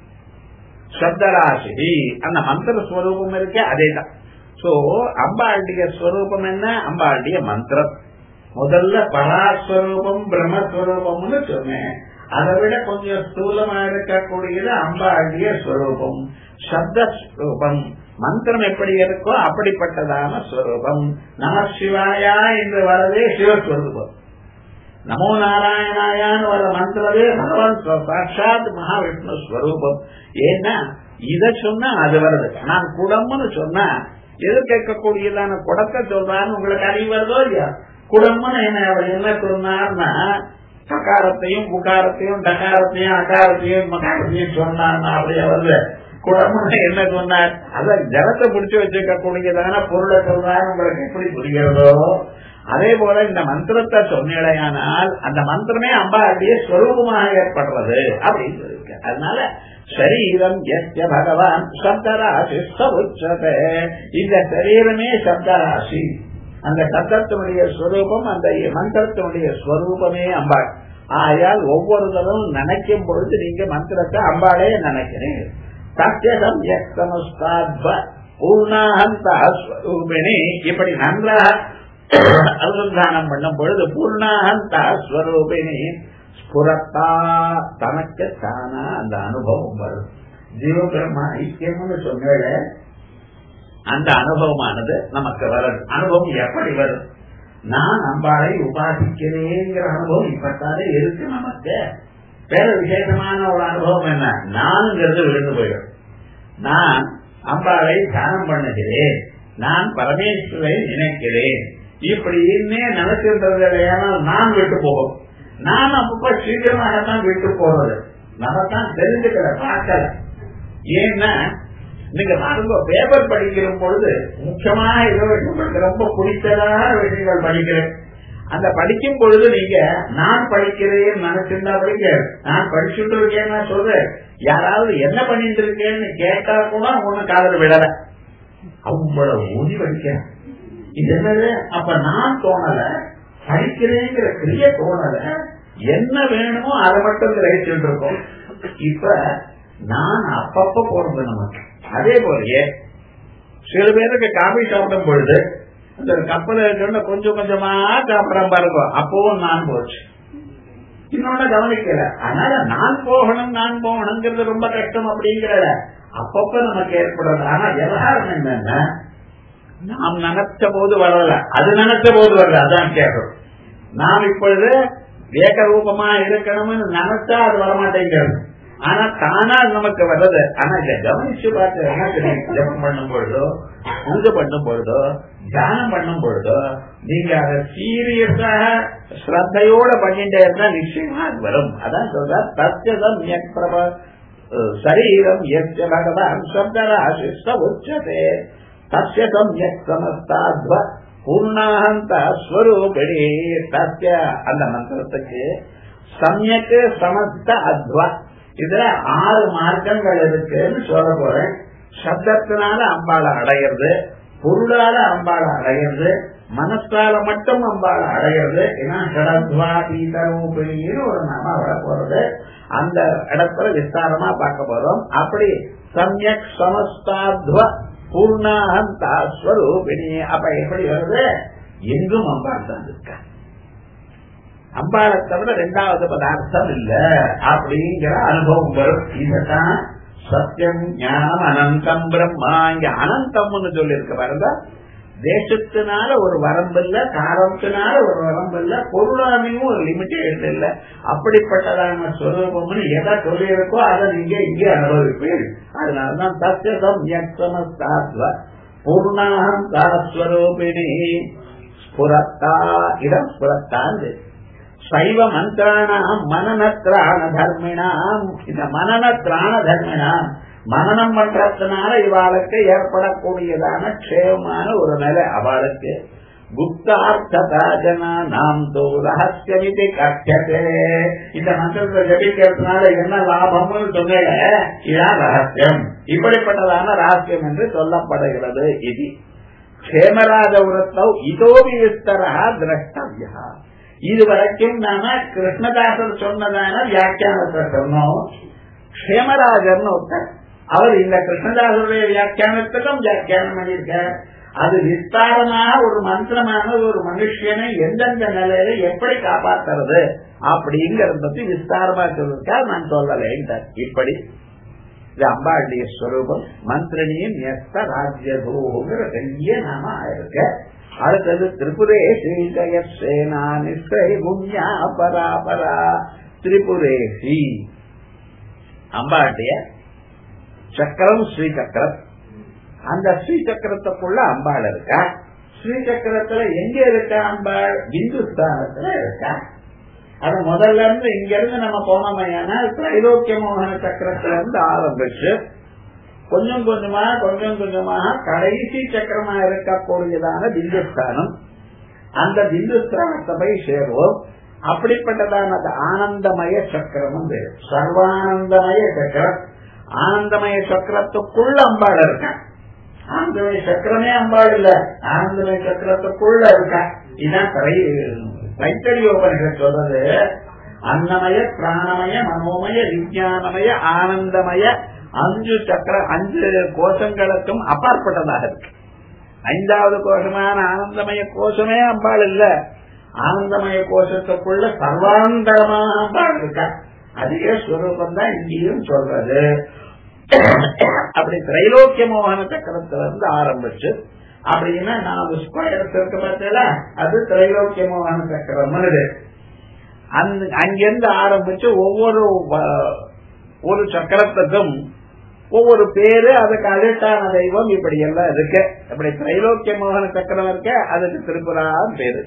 சப்தராசி அந்த மந்திர ஸ்வரூபம் இருக்கு அதேதான் சோ அம்பாளுடைய ஸ்வரூபம் என்ன அம்பாளுடைய மந்திரம் முதல்ல பராஸ்வரூபம் பிரம்மஸ்வரூபம்னு சொன்னேன் அதை விட கொஞ்சம் ஸ்தூலமா இருக்கக்கூடியது அம்பாளுடைய ஸ்வரூபம் சப்தஸ்வரூபம் மந்திரம் எப்படி இருக்கோ அப்படிப்பட்டதான ஸ்வரூபம் நம சிவாயா என்று வரதே சிவஸ்வரூபம் நமோ நாராயணாயான்னு வர மந்திரவே பகவான் சாட்சாத் மகாவிஷ்ணு ஸ்வரூபம் ஏன்னா இத சொன்னா அது வருது நான் குடம்னு சொன்னா எது கேட்கக்கூடியதான குடத்தை சொல்றான்னு உங்களுக்கு அறிவு வருதோ இல்லையா குடம்னு என்ன அவர் என்ன சொன்னார்னா சகாரத்தையும் புகாரத்தையும் டகாரத்தையும் அகாரத்தையும் மகாரத்தையும் சொன்னார்னா அப்படியே வருது குடம்னு என்ன சொன்னார் அத ஜலத்தை பிடிச்சு வச்சிருக்க கூடியதான பொருளை சொல்றாரு உங்களுக்கு எப்படி புரிகிறதோ அதே போல இந்த மந்திரத்தை சொன்னிடையானால் அந்த மந்திரமே அம்பாளுடைய ஸ்வரூபமாக ஏற்படுறது அப்படின்னு இருக்கு அதனால சரீரம் எஸ்ய பகவான் சப்தராசி உச்சதே இந்த சரீரமே சப்தராசி அந்த சப்தத்தினுடைய ஸ்வரூபம் அந்த மந்திரத்தினுடைய ஸ்வரூபமே அம்பாள் ஆயால் ஒவ்வொரு தடவும் நினைக்கும் பொழுது நீங்க மந்திரத்தை அம்பாளே நினைக்கிறேன் சத்தியதம் எக்தமஸ்தாத்வ பூர்ணாஹந்தாஸ்வரூபிணி இப்படி நன்றாக அனுசந்தானம் பண்ணும் பொழுது பூர்ணாஹந்தாஸ்வரூபிணி ஸ்புரத்தா தனக்கு தானா அந்த அனுபவம் வரும் ஜீவபிரம்மா ஐக்கியம்னு சொன்ன அந்த அனுபவமானது நமக்கு வரும் அனுபவம் எப்படி வரும் நான் அம்பாளை உபாசிக்கிறேங்கிற அனுபவம் இப்பத்தாலே இருக்கு நமக்கு வேற விசேஷமான ஒரு அனுபவம் என்ன நானுங்கிறது விழுந்து போயிடும் நான் அம்பாளை தியானம் பண்ணுகிறேன் நான் பரமேஸ்வரை நினைக்கிறேன் இப்படின்னே நினைக்கின்றது நான் விட்டு போகும் நான் அப்பப்ப சீக்கிரமாகத்தான் விட்டு போறது நம்ம தான் தெரிஞ்சுக்கிற பார்க்கல ஏன்னா நீங்க பாருங்க பேப்பர் படிக்கிற பொழுது முக்கியமான ஏதோ உங்களுக்கு ரொம்ப பிடித்ததான விஷயங்கள் படிக்கிறேன் அந்த படிக்கும் பொழுது நீங்க நான் படிக்கிறேன் நினைச்சிருந்தா படிக்க நான் படிச்சுட்டு இருக்கேன் நான் சொல்றேன் யாராவது என்ன பண்ணிட்டு இருக்கேன்னு கேட்டா கூட உன்னை காதல் விடல அவ்வளவு ஊதி படிக்கிறேன் இது என்னது அப்ப நான் தோணல படிக்கிறேங்கிற கிரிய தோணல என்ன வேணுமோ அதை மட்டும் கிரகிச்சுட்டு இருக்கோம் இப்ப நான் அப்பப்ப போறது நமக்கு அதே போலயே சில பேருக்கு காபி சாப்பிடும் பொழுது அந்த கப்பல் சொன்ன கொஞ்சம் கொஞ்சமா சாப்பிடாம பாருங்க அப்பவும் நான் போச்சு இன்னொன்னு கவனிக்கல அதனால நான் போகணும் நான் போகணுங்கிறது ரொம்ப கஷ்டம் அப்படிங்கிறத அப்பப்ப நமக்கு ஏற்படுறது ஆனா விவகாரம் என்னன்னா நாம் நினைச்ச போது வரல அது நினைச்ச போது வரல அதான் கேட்கணும் நாம் இப்பொழுது ஏக ரூபமா இருக்கணும்னு நினைச்சா அது வரமாட்டேங்கிறது ஆனா தானா நமக்கு வர்றது ஆனா இத கவனிச்சு பார்த்து என்ன தெரியும் ஜபம் பண்ணும் பொழுதோ பூஜை பண்ணும் பொழுதோ தியானம் பண்ணும் பொழுதோ நீங்க அதை சீரியஸாக ஸ்ரத்தையோட பண்ணிட்டே இருந்தா நிச்சயமா அது வரும் அதான் சொல்ற தத்யதம் பிரப சரீரம் எஸ்ய பகவான் சப்தராசிஷ்ட உச்சதே தஸ்ய சம்யக் சமஸ்தாத்வ பூர்ணாந்த ஸ்வரூபிணி தஸ்ய அந்த மந்திரத்துக்கு சமயக்கு சமஸ்த அத்வா இதுல ஆறு மார்க்கங்கள் இருக்குன்னு சொல்ல போறேன் சப்தத்தினால அம்பாளை அடையிறது பொருளால அம்பாளை அடையிறது மனசால மட்டும் அம்பாளை அடையிறது ஏன்னா ஷடத்வா பீதரூபிணின்னு ஒரு நாம வர போறது அந்த இடத்துல விஸ்தாரமா பார்க்க போறோம் அப்படி சமயக் சமஸ்தாத்வ பூர்ணாகந்தா ஸ்வரூபிணி அப்ப எப்படி வருது எங்கும் அம்பாள் தான் இருக்கா அம்பாளை தவிர ரெண்டாவது பதார்த்தம் இல்ல அப்படிங்கிற அனுபவம் வரும் இதுதான் சத்தியம் ஞானம் அனந்தம் பிரம்மா இங்க அனந்தம்னு சொல்லி இருக்க பாருங்க தேசத்தினால ஒரு வரம்பு இல்ல காலத்தினால ஒரு வரம்பு இல்ல பொருளாமையும் ஒரு லிமிட்டேஷன் இல்ல அப்படிப்பட்டதான ஸ்வரூபம்னு எதை சொல்லி இருக்கோ அதை நீங்க இங்கே அனுபவிப்பீர்கள் அதனாலதான் தத்தியம் யக்ஷமஸ்தாத்வ பூர்ணாகம் தாஸ்வரூபிணி ஸ்புரத்தா இடம் ஸ்புரத்தான் சைவ மந்திராணாம் மனநத்ராண தர்மினாம் இந்த மனநத்ராண தர்மினாம் மனநம் பண்றதுனால இவாளுக்கு ஏற்படக்கூடியதான க்ஷேமமான ஒரு நிலை அவளுக்கு குப்தார்த்ததாஜனா நாம் தோ ரகசியமிதி கட்சதே இந்த மந்திரத்தை ஜபிக்கிறதுனால என்ன லாபம்னு சொன்னல இதான் ரகசியம் இப்படிப்பட்டதான ரகசியம் என்று சொல்லப்படுகிறது இது க்ஷேமராஜ விரத்தௌ இதோபி விஸ்தரா திரஷ்டவியா இதுவரைக்கும் நாம கிருஷ்ணதாசர் சொன்னதான வியாக்கியானத்தை சொன்னோம் க்ஷேமராஜர்னு ஒருத்தர் அவர் இந்த கிருஷ்ணதாசருடைய வியாக்கியானத்துக்கும் வியாக்கியானம் பண்ணியிருக்கார் அது விஸ்தாரமாக ஒரு மந்திரமான ஒரு மனுஷனை எந்தெந்த நிலையில எப்படி காப்பாத்துறது அப்படிங்கறத பத்தி விஸ்தாரமா சொல்லிருக்கார் நான் சொல்லலை இப்படி இது அம்பாளுடைய ஸ்வரூபம் மந்திரணியின் எஸ்த ராஜ்யதோங்கிற பெரிய நாம ஆயிருக்க அடுத்தது திரிபுரேஷி ஜெயசேனா நிஸ்ரை புண்ணியா பராபரா திரிபுரேஷி அம்பாளுடைய சக்கரம் ஸ்ரீ சக்கரம் அந்த ஸ்ரீ சக்கரத்துக்குள்ள அம்பாள் இருக்கா ஸ்ரீ சக்கரத்துல எங்க இருக்கா அம்பாள் இந்துஸ்தானத்துல இருக்கா அது முதல்ல இருந்து இங்க இருந்து நம்ம போனோமையானா திரைலோக்கிய மோகன சக்கரத்துல இருந்து ஆரம்பிச்சு கொஞ்சம் கொஞ்சமா கொஞ்சம் கொஞ்சமாக கடைசி சக்கரமா இருக்கக்கூடியதான பிந்துஸ்தானம் அந்த பிந்துஸ்தானத்தை போய் சேருவோம் அப்படிப்பட்டதான ஆனந்தமய சக்கரம் சர்வானந்தமய சக்கரம் ஆனந்தமய சக்கரத்துக்குள்ள அம்பாள் இருக்கா ஆனந்தமய சக்கரமே அம்பாள் இல்ல ஆனந்தமய சக்கரத்துக்குள்ள இருக்கா இதுதான் தைத்தரியோபனிஷத் சொல்றது அன்னமய பிராணமய மனோமய விஞ்ஞானமய ஆனந்தமய அஞ்சு சக்கர அஞ்சு கோஷங்களுக்கும் அப்பாற்பட்டதாக இருக்கு ஐந்தாவது கோஷமான ஆனந்தமய கோஷமே அம்பாள் இல்ல ஆனந்தமய கோஷத்துக்குள்ள சர்வாந்தரமாக அம்பாள் இருக்கா அதே ஸ்வரூபம் தான் இங்கேயும் சொல்றது அப்படி திரைலோக்கிய மோகன சக்கரத்துல இருந்து ஆரம்பிச்சு அப்படின்னா நாலு ஸ்கொயர் இருக்கு பார்த்தீங்களா அது திரைலோக்கிய மோகன சக்கரம் அங்கிருந்து ஆரம்பிச்சு ஒவ்வொரு ஒரு சக்கரத்துக்கும் ஒவ்வொரு பேரு அதுக்கு அதிர்ஷ்டான தெய்வம் இப்படி எல்லாம் இருக்கு இப்படி திரைலோக்கிய மோகன சக்கரம் இருக்க அதுக்கு திரிபுரான்னு பேரு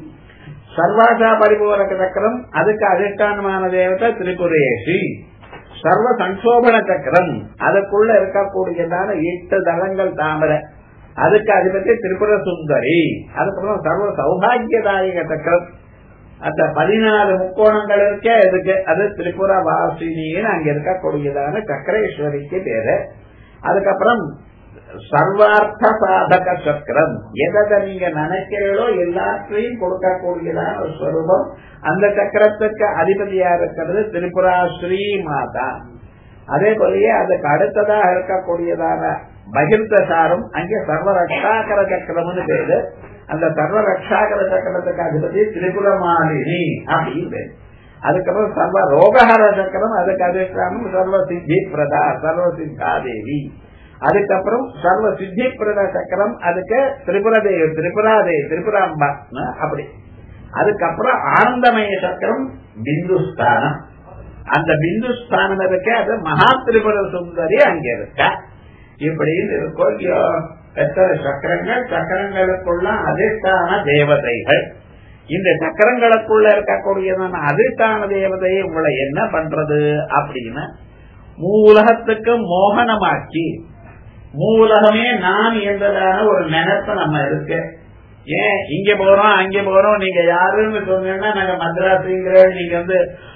சர்வாசா பரிபூரக சக்கரம் அதுக்கு அதிர்ஷ்டானமான தேவதை திரிபுரேஷி சர்வ சங்கோபன சக்கரம் அதுக்குள்ள இருக்கக்கூடியதான எட்டு தளங்கள் தாமரை அதுக்கு அதிபதி திரிபுர சுந்தரி அதுக்கப்புறம் சர்வ சௌபாகியதாயக சக்கரம் அந்த பதினாலு முக்கோணங்கள் இருக்கே அதுக்கு அது திரிபுர வாசினின்னு அங்க இருக்கக்கூடியதான சக்கரேஸ்வரிக்கு பேரு அதுக்கப்புறம் சர்வார்த்த சாதக சக்கரம் எதை நீங்க நினைக்கிறீங்களோ எல்லாத்தையும் கொடுக்கக்கூடியதான ஒரு ஸ்வரூபம் அந்த சக்கரத்துக்கு அதிபதியா இருக்கிறது திரிபுரா ஸ்ரீ மாதா அதே போலயே அதுக்கு அடுத்ததாக இருக்கக்கூடியதான பகிர்ந்த சாரம் அங்கே சர்வ ரட்சாகர சக்கரம்னு பேரு அந்த சர்வ ரட்சாகர சக்கரத்துக்கு அதிபதி திரிபுர மாலினி அப்படின்னு பேரு அதுக்கப்புறம் சர்வ ரோகஹர சக்கரம் அதுக்கு அதிஷ்டானம் சர்வ சித்தி பிரதா சர்வ சித்தாதேவி அதுக்கப்புறம் சர்வ சித்தி பிரதா சக்கரம் அதுக்கு திரிபுரதேவி திரிபுராதேவி திரிபுராம்பா அப்படி அதுக்கப்புறம் ஆனந்தமய சக்கரம் பிந்துஸ்தானம் அந்த பிந்துஸ்தானம் இருக்க அது மகா திரிபுர சுந்தரி அங்க இருக்க இப்படின்னு இருக்கும் எத்தனை சக்கரங்கள் சக்கரங்களுக்குள்ள அதிஷ்டான தேவதைகள் இந்த சக்கரங்களுக்குள்ள இருக்கக்கூடியதான அதிஷ்டான தேவதை உங்களை என்ன பண்றது அப்படின்னு மூலகத்துக்கு மோகனமாக்கி மூலகமே நான் என்றதான ஒரு நினைப்பு நம்ம இருக்கு ஏன் இங்க போறோம் அங்க போறோம் நீங்க யாருன்னு சொன்னீங்கன்னா நாங்க மദ്രാസിங்கிறேன் நீங்க வந்து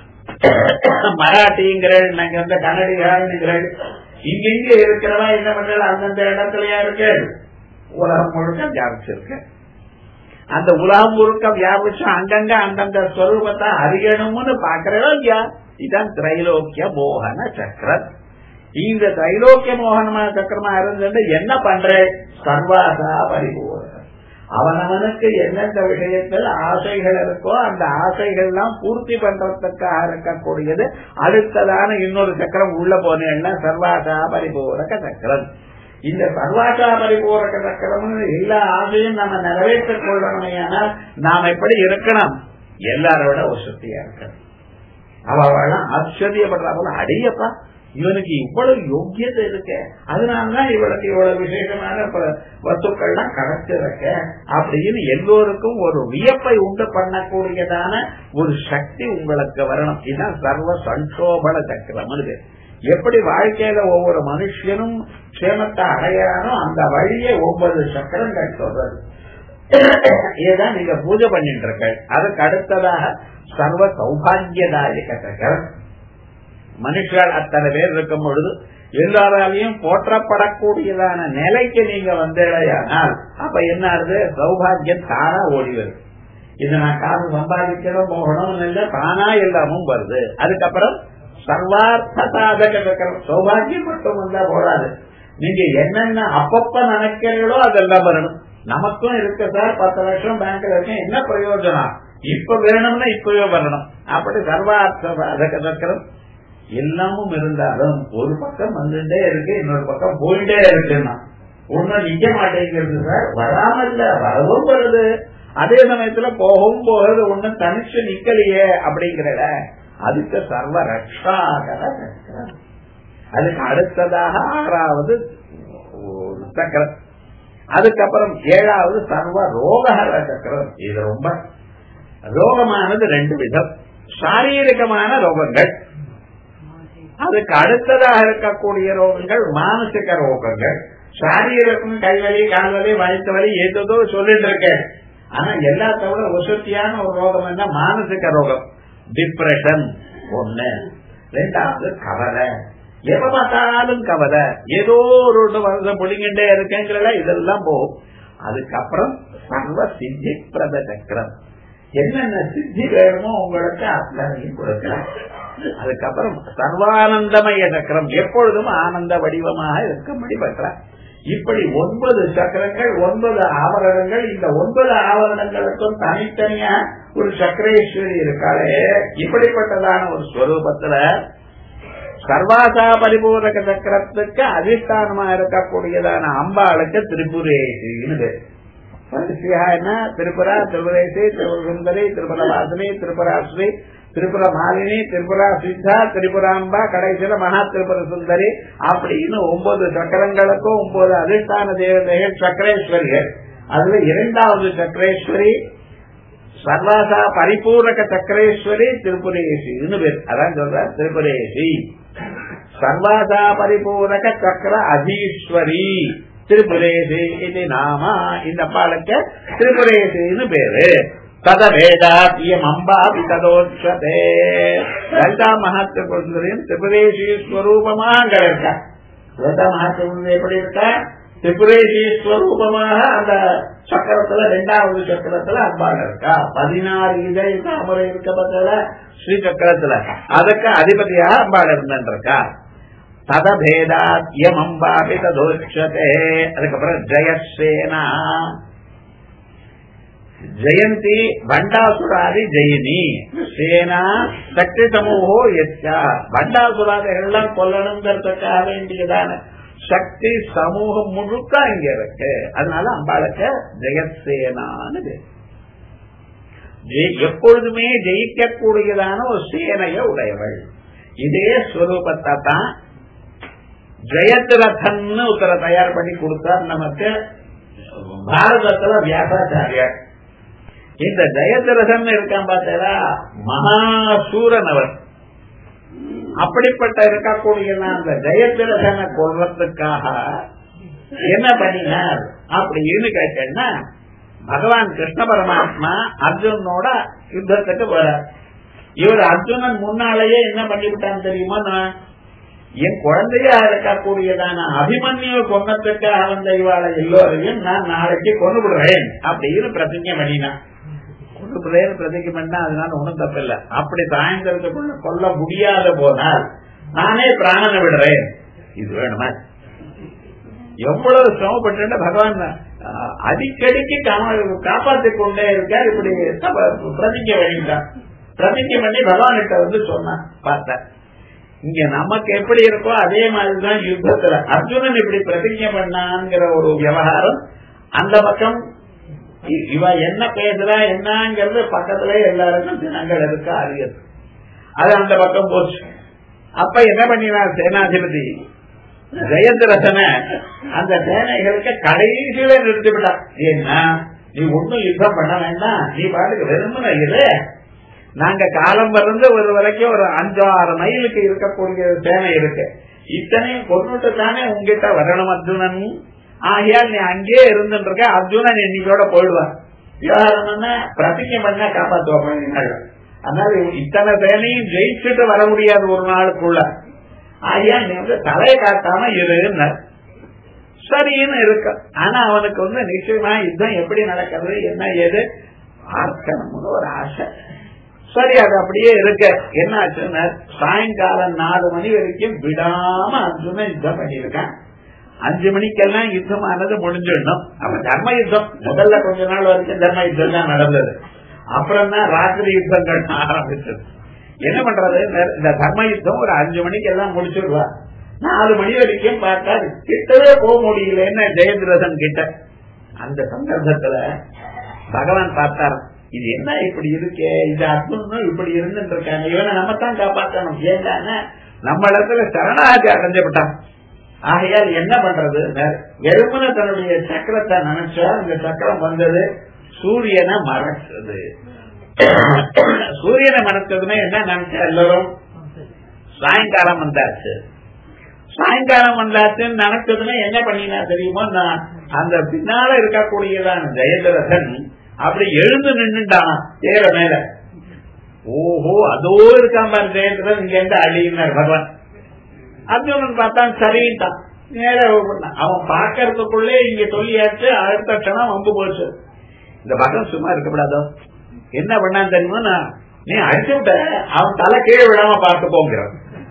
மராட்டிங்கிறேன் நாங்க வந்து கன்னடிகாரனுங்கிறேன் இங்க இங்க இருக்கிறவா என்ன பண்றது அந்தந்த இடத்துலயா இருக்கு உலகம் முழுக்க வியாபிச்சிருக்கு அந்த உலகம் முழுக்க வியாபிச்சு அங்கங்க அந்தந்த ஸ்வரூபத்தை அறியணும்னு பாக்குறதோ இல்லையா இதுதான் திரைலோக்கிய மோகன சக்கரம் இந்த திரைலோக்கிய மோகனமான சக்கரமா இருந்துட்டு என்ன பண்ற சர்வாசா பரிபூர்ணம் அவனவனுக்கு எந்தெந்த விஷயத்தில் ஆசைகள் இருக்கோ அந்த ஆசைகள் எல்லாம் பூர்த்தி பண்றதுக்காக இருக்கக்கூடியது அடுத்ததான இன்னொரு சக்கரம் உள்ள போனேன்னா சர்வாசா பரிபூரக சக்கரம் இந்த சர்வாசா பரிபூரக சக்கரம் எல்லா ஆசையும் நம்ம நிறைவேற்றிக் கொள்ளணுமே ஆனால் நாம் எப்படி இருக்கணும் எல்லாரோட ஒரு சக்தியா இருக்கணும் அவெல்லாம் ஆச்சரியப்படுறாங்க அடையப்பா இவனுக்கு இவ்வளவு யோக்கியத்தை இருக்கு அதனாலதான் இவளுக்கு இவ்வளவு விசேஷமான வஸ்துக்கள்லாம் கிடைச்சிருக்க அப்படின்னு எல்லோருக்கும் ஒரு வியப்பை உண்டு பண்ணக்கூடியதான ஒரு சக்தி உங்களுக்கு வரணும் இதுதான் சர்வ சங்கோபன சக்கரம் எப்படி வாழ்க்கையில ஒவ்வொரு மனுஷனும் க்ஷேமத்தை அடையானோ அந்த வழியே ஒவ்வொரு சக்கரங்கள் சொல்றது இதுதான் நீங்க பூஜை பண்ணிட்டு இருக்க அதுக்கு அடுத்ததாக சர்வ சௌபாகியதாயக சக்கரம் மனுஷால் அத்தனை பேர் இருக்கும் பொழுது எல்லாராலையும் போற்றப்படக்கூடியதான நிலைக்கு நீங்க வந்தேடையானால் அப்ப என்ன ஆகுது சௌபாகியம் தானா ஓடி வருது இது நான் காசு சம்பாதிக்கணும் போகணும் இல்ல தானா எல்லாமும் வருது அதுக்கப்புறம் சர்வார்த்த சாதக சக்கரம் சௌபாகியம் மட்டும் வந்தா போடாது நீங்க என்னென்ன அப்பப்ப நினைக்கிறீங்களோ அதெல்லாம் வரணும் நமக்கும் இருக்கு சார் பத்து லட்சம் பேங்க்ல இருக்கு என்ன பிரயோஜனம் இப்ப வேணும்னா இப்பவே வரணும் அப்படி சர்வார்த்த சாதக சக்கரம் எல்லாமும் இருந்தாலும் ஒரு பக்கம் வந்துட்டே இருக்கு இன்னொரு பக்கம் போயிட்டே இருக்குன்னா ஒன்னும் நிக்க மாட்டேங்கிறது சார் வராம இல்ல வரவும் வருது அதே சமயத்துல போகவும் போகிறது ஒன்னும் தனிச்சு நிக்கலையே அப்படிங்கிறத அதுக்கு சர்வ ரக்ஷாகர சக்கரம் அதுக்கு அடுத்ததாக ஆறாவது சக்கரம் அதுக்கப்புறம் ஏழாவது சர்வ ரோகஹர சக்கரம் இது ரொம்ப ரோகமானது ரெண்டு விதம் சாரீரிகமான ரோகங்கள் அதுக்கு அடுத்ததாக இருக்கக்கூடிய ரோகங்கள் மானசிக ரோகங்கள் சாரீரகம் கைவலி கால்வலி வயிற்று வலி ஏதோ சொல்லிட்டு இருக்கேன் ஆனா எல்லாத்த விட வசதியான ஒரு ரோகம் என்ன மானசிக ரோகம் டிப்ரெஷன் ஒண்ணு ரெண்டாவது கவலை எப்ப பார்த்தாலும் கவலை ஏதோ ஒரு வருஷம் பிடிங்கிட்டே இருக்கேங்கிறல இதெல்லாம் போகும் அதுக்கப்புறம் சர்வ சித்தி பிரத சக்கரம் என்னென்ன சித்தி வேணுமோ உங்களுக்கு அத்தனையும் கொடுக்கலாம் அதுக்கப்புறம் சர்வானந்தமய சக்கரம் எப்பொழுதும் ஆனந்த வடிவமாக இருக்கும்படி பெற்ற இப்படி ஒன்பது சக்கரங்கள் ஒன்பது ஆவரணங்கள் இந்த ஒன்பது ஆவரணங்களுக்கும் தனித்தனியா ஒரு சக்கரேஸ்வரி இருக்காளே இப்படிப்பட்டதான ஒரு ஸ்வரூபத்துல சர்வாசா பரிபூரக சக்கரத்துக்கு அதிஷ்டானமா இருக்கக்கூடியதான அம்பாளுக்கு திரிபுரேசின்னு பேர் வரிசையா என்ன திரிபுரா திரிபுரேசி திரிபுரசுந்தரி திரிபுர வாசனி திரிபுராஸ்ரீ திரிபுர மாலினி திரிபுரா சித்தா திரிபுராம்பா கடைசியில மகா திரிபுர சுந்தரி அப்படின்னு ஒன்பது சக்கரங்களுக்கும் ஒன்பது அதிஷ்டான தேவதைகள் சக்கரேஸ்வரிகள் அதுல இரண்டாவது சக்கரேஸ்வரி சர்வாசா பரிபூரக சக்கரேஸ்வரி திருப்புரேசின்னு பேர் அதான் சொல்ற திருப்புரேசி சர்வாசா பரிபூரக சக்கர அதீஸ்வரி திரிபுரேசி இது நாமா இந்த பாலுக்கு திரிபுரேசின்னு பேரு ததவேதாத்தியம் அம்பாபி ததோட்சதே லலிதா மகாத்மன் திரிபுரேசி ஸ்வரூபமாக அங்க இருக்க லலிதா மகாத்மன் எப்படி இருக்க திரிபுரேசி ஸ்வரூபமாக அந்த சக்கரத்துல ரெண்டாவது சக்கரத்துல அம்பாள் இருக்கா பதினாறு இதழ் தாமரை இருக்க பக்கத்துல ஸ்ரீ சக்கரத்துல அதுக்கு அதிபதியாக அம்பாள் இருந்துருக்கா ததபேதாத்யம் அம்பாபி ததோட்சதே அதுக்கப்புறம் ஜெயசேனா ஜெயந்தி பண்டாசுராதி ஜெயினி சேனா சக்தி சமூகோ எச்சா பண்டாசுராதிகள்லாம் கொல்லணுங்கிறதுக்காக வேண்டியதான சக்தி சமூகம் முழுக்க இங்க இருக்கு அதனால அம்பாளுக்கு ஜெயசேனான்னு பேர் எப்பொழுதுமே ஜெயிக்கக்கூடியதான ஒரு சேனைய உடையவள் இதே ஸ்வரூபத்தை தான் ஜெயத்ரதன் ஒருத்தரை தயார் பண்ணி கொடுத்தார் நமக்கு பாரதத்துல வியாசாச்சாரியர் இந்த ஜெயத்ரதன் இருக்கான் பார்த்தா மகாசூரன் அவர் அப்படிப்பட்ட இருக்கக்கூடிய அந்த ஜெயத்ரதனை கொள்றதுக்காக என்ன பண்ணினார் அப்படின்னு கேட்டேன்னா பகவான் கிருஷ்ண பரமாத்மா அர்ஜுனோட யுத்தத்துக்கு போறார் இவர் அர்ஜுனன் முன்னாலேயே என்ன பண்ணிவிட்டான் தெரியுமா நான் என் குழந்தையா இருக்கக்கூடியதான அபிமன்யு கொன்னத்துக்காக வந்த இவாளை எல்லோரையும் நான் நாளைக்கு கொண்டு விடுறேன் அப்படின்னு பிரதிஜை பண்ணினான் கொண்டு விடுறேன் பிரதிஜை பண்ணா அதனால ஒண்ணும் தப்பில்லை அப்படி சாயந்தரத்துக்குள்ள கொல்ல முடியாத போனால் நானே பிராணனை விடுறேன் இது வேணுமா எவ்வளவு சிரமப்பட்டு பகவான் அடிக்கடிக்கு காப்பாற்றிக் கொண்டே இருக்கார் இப்படி பிரதிஜை பண்ணிட்டான் பிரதிஜை பண்ணி பகவான்கிட்ட வந்து சொன்னான் பார்த்தேன் இங்க நமக்கு எப்படி இருக்கோ அதே மாதிரிதான் யுத்தத்துல அர்ஜுனன் இப்படி பிரதிஜை பண்ணாங்கிற ஒரு விவகாரம் அந்த பக்கம் இவ என்ன பேசுறா என்னங்கிறது பக்கத்துல எல்லாருக்கும் தினங்கள் இருக்க அறியது அது அந்த பக்கம் போச்சு அப்ப என்ன பண்ணினார் சேனாதிபதி ஜெயந்திரசன அந்த சேனைகளுக்கு கடைசியில நிறுத்திவிட்டான் ஏன்னா நீ ஒன்னும் யுத்தம் பண்ண வேண்டாம் நீ பாட்டுக்கு வெறுமன இரு நாங்க காலம் பிறந்து ஒரு வரைக்கும் ஒரு அஞ்சு ஆறு மைலுக்கு இருக்கக்கூடிய சேனை இருக்கு இத்தனையும் கொண்டுட்டு தானே உங்ககிட்ட வரணும் அர்ஜுனன் ஆகையால் நீ அங்கேயே இருந்துருக்க அர்ஜுனன் இன்னைக்கோட போயிடுவான் விவகாரம் பிரதிஜை பண்ண காப்பாற்றுவாங்க அதனால இத்தனை சேனையும் ஜெயிச்சுட்டு வர முடியாது ஒரு நாளுக்குள்ள ஆகையால் நீ வந்து தலையை காட்டாம இருன்னு சரின்னு இருக்கு ஆனா அவனுக்கு வந்து நிச்சயமா யுத்தம் எப்படி நடக்கிறது என்ன ஏது பார்க்கணும்னு ஒரு ஆசை சரி அது அப்படியே இருக்க என்ன ஆச்சுன்னா சாயங்காலம் நாலு மணி வரைக்கும் விடாம அர்ஜுனன் யுத்தம் பண்ணியிருக்கான் அஞ்சு மணிக்கெல்லாம் யுத்தமானது முடிஞ்சிடணும் அவன் தர்ம யுத்தம் முதல்ல கொஞ்ச நாள் வரைக்கும் தர்ம யுத்தம் தான் நடந்தது அப்புறம் தான் ராத்திரி யுத்தங்கள் ஆரம்பிச்சது என்ன பண்றது இந்த தர்ம யுத்தம் ஒரு அஞ்சு மணிக்கு எல்லாம் முடிச்சிருவா நாலு மணி வரைக்கும் பார்த்தா கிட்டவே போக முடியல என்ன ஜெயதிரதன் கிட்ட அந்த சந்தர்ப்பத்துல பகவான் பார்த்தார் இது என்ன இப்படி இருக்கே இது அர்ஜுனும் இப்படி இருந்துட்டு இருக்காங்க இவனை நம்ம தான் காப்பாற்றணும் ஏன்னா நம்ம இடத்துல சரணாகி அடைஞ்சப்பட்டான் ஆகையால் என்ன பண்றது வெறுமன தன்னுடைய சக்கரத்தை நினைச்சா இந்த சக்கரம் வந்தது சூரியனை மறைச்சது சூரியனை மறைச்சதுமே என்ன நினைச்சா எல்லாரும் சாயங்காலம் வந்தாச்சு சாயங்காலம் வந்தாச்சுன்னு நினைச்சதுமே என்ன பண்ணினா தெரியுமோ நான் அந்த பின்னால இருக்கக்கூடியதான ஜெயதரசன் அப்படி எழுந்து நின்றுட்டான் தேர மேல ஓஹோ அதோ இருக்கான் பாரு ஜெயந்திரன் இங்க இருந்து அழியினார் பகவான் அர்ஜுனன் பார்த்தான் சரின்ட்டான் நேர அவன் பாக்கிறதுக்குள்ளே இங்க சொல்லியாச்சு அடுத்த கணம் வம்பு போச்சு இந்த பகவான் சும்மா இருக்கக்கூடாதோ என்ன பண்ணான்னு தெரியுமா நீ அடிச்சு விட்ட அவன் தலை கீழே விடாம பார்த்து போங்கிறான்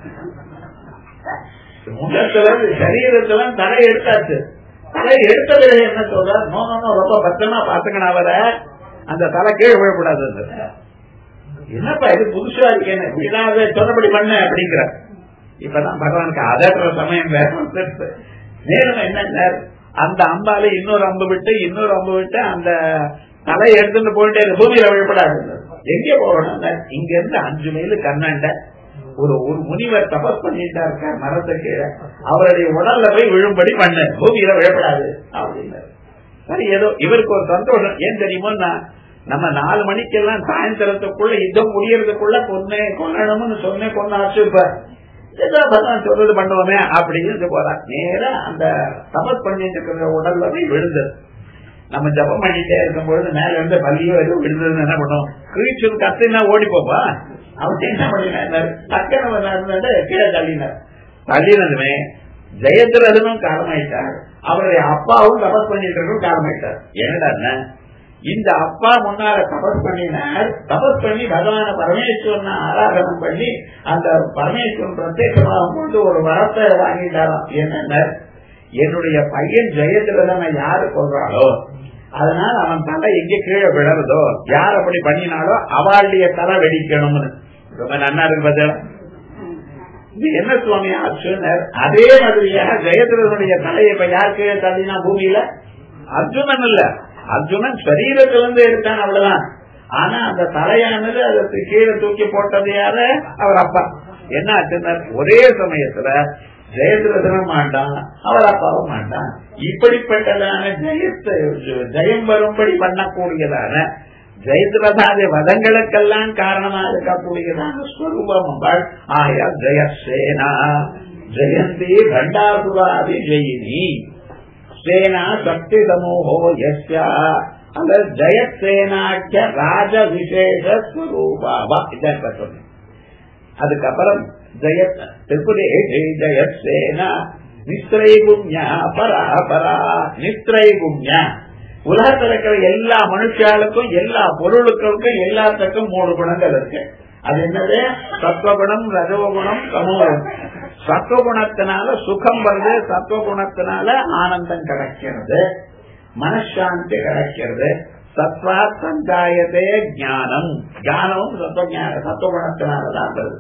முகத்துல சரீரத்துல தலை எடுத்தாச்சு தலை எடுத்த பிறகு என்ன சொல்ற நோ நோ ரொம்ப பத்திரமா பாத்துக்கணும் அவர அந்த தலை கீழே விழக்கூடாது என்னப்பா இது புதுசா இருக்கேன்னு விடாத சொன்னபடி பண்ண அப்படிங்கிற இப்பதான் பகவானுக்கு அதற்ற சமயம் வேற நேரம் என்ன அந்த அம்பால இன்னொரு அம்பு விட்டு இன்னொரு அம்பு விட்டு அந்த தலையை எடுத்துட்டு போயிட்டே பூமியில விழப்படாது எங்கே போகணும் இங்க இருந்து அஞ்சு மைல் கண்ணாண்ட ஒரு ஒரு முனிவர் தபஸ் பண்ணிட்டா இருக்கார் மரத்துக்கு அவருடைய உடல்ல போய் விழும்படி பண்ண பூமியில விழப்படாது அப்படின்னு சரி ஏதோ இவருக்கு ஒரு சந்தோஷம் ஏன் தெரியுமோ நம்ம நாலு மணிக்கெல்லாம் சாயந்தரத்துக்குள்ள யுத்தம் முடியறதுக்குள்ள கொன்னே கொல்லணும்னு சொன்னேன் கொண்டாச்சு இப்ப ஏதோ பகவான் சொல்றது பண்ணுவோமே அப்படின்னு போறா நேரா அந்த தபஸ் பண்ணிட்டு இருக்கிற உடல்ல போய் விழுந்தது நம்ம ஜபம் பண்ணிட்டே இருக்கும் பொழுது மேல இருந்து பள்ளியோ எதுவும் விழுந்ததுன்னு என்ன பண்ணுவோம் கிழிச்சு கத்துனா ஓடி போப்பா அவன் என்ன பண்ணினார் டக்குன்னு கீழே தள்ளினார் தள்ளினதுமே ஜெயத்ரதனும் காரணமாயிட்டார் அவருடைய அப்பாவும் தபஸ் பண்ணிட்டு இருக்கும் காரணமாயிட்டார் என்னடா இந்த அப்பா முன்னால தபஸ் பண்ணினார் தபஸ் பண்ணி பகவான பரமேஸ்வரன் ஆராதனம் பண்ணி அந்த பரமேஸ்வரன் பிரத்யேகமாகும் போது ஒரு வரத்தை வாங்கிட்டாராம் என்னென்ன என்னுடைய பையன் ஜெயத்ரதனை யாரு கொள்றாளோ அதனால அவன் தலை எங்க கீழே விழறதோ யார் அப்படி பண்ணினாலோ அவளுடைய தலை வெடிக்கணும்னு ரொம்ப நன்னா இருக்கு பார்த்தா இது என்ன சுவாமி அர்ஜுனர் அதே மாதிரியாக ஜெயத்ரதனுடைய தலையை இப்ப யார் கீழே தள்ளினா பூமியில அர்ஜுனன் இல்ல அர்ஜுனன் சரீரத்திலிருந்து எடுத்தான் அவ்வளவுதான் ஆனா அந்த தலையானது அதற்கு கீழே தூக்கி போட்டது யாரு அவர் அப்பா என்ன ஆச்சுன்னா ஒரே சமயத்துல ஜெயத்ரதனும் மாட்டான் அவர் அப்பாவும் மாட்டான் இப்படிப்பட்டதான ஜெயத்தை ஜெயம் வரும்படி பண்ணக்கூடியதான ஜெயத்ரதாதி வதங்களுக்கெல்லாம் காரணமா இருக்கக்கூடியதான ஸ்வரூபம் அம்பாள் ஆயா ஜெயசேனா ஜெயந்தி கண்டாசுராதி ஜெயினி சேனா சக்தி சமூகோ எஸ்யா அந்த ஜெயசேனாக்கிய ராஜ விசேஷ ஸ்வரூபாவா இதான் சொன்னேன் அதுக்கப்புறம் ஜெய திருப்பதி ஜெய ஜெயசேனா நிஸ்திரைகுண்யா பரா பரா நிஸ்திரைகுண்யா உலகத்தில் இருக்கிற எல்லா மனுஷாளுக்கும் எல்லா பொருளுக்கும் எல்லாத்துக்கும் மூணு குணங்கள் இருக்கு அது என்னது சத்வகுணம் ரஜோகுணம் சமூகம் சத்வகுணத்தினால சுகம் வருது சத்வகுணத்தினால ஆனந்தம் கிடைக்கிறது மனசாந்தி கிடைக்கிறது சத்வா சஞ்சாயத்தே ஞானம் ஞானமும் சத்வ சத்வகுணத்தினாலதான் வருது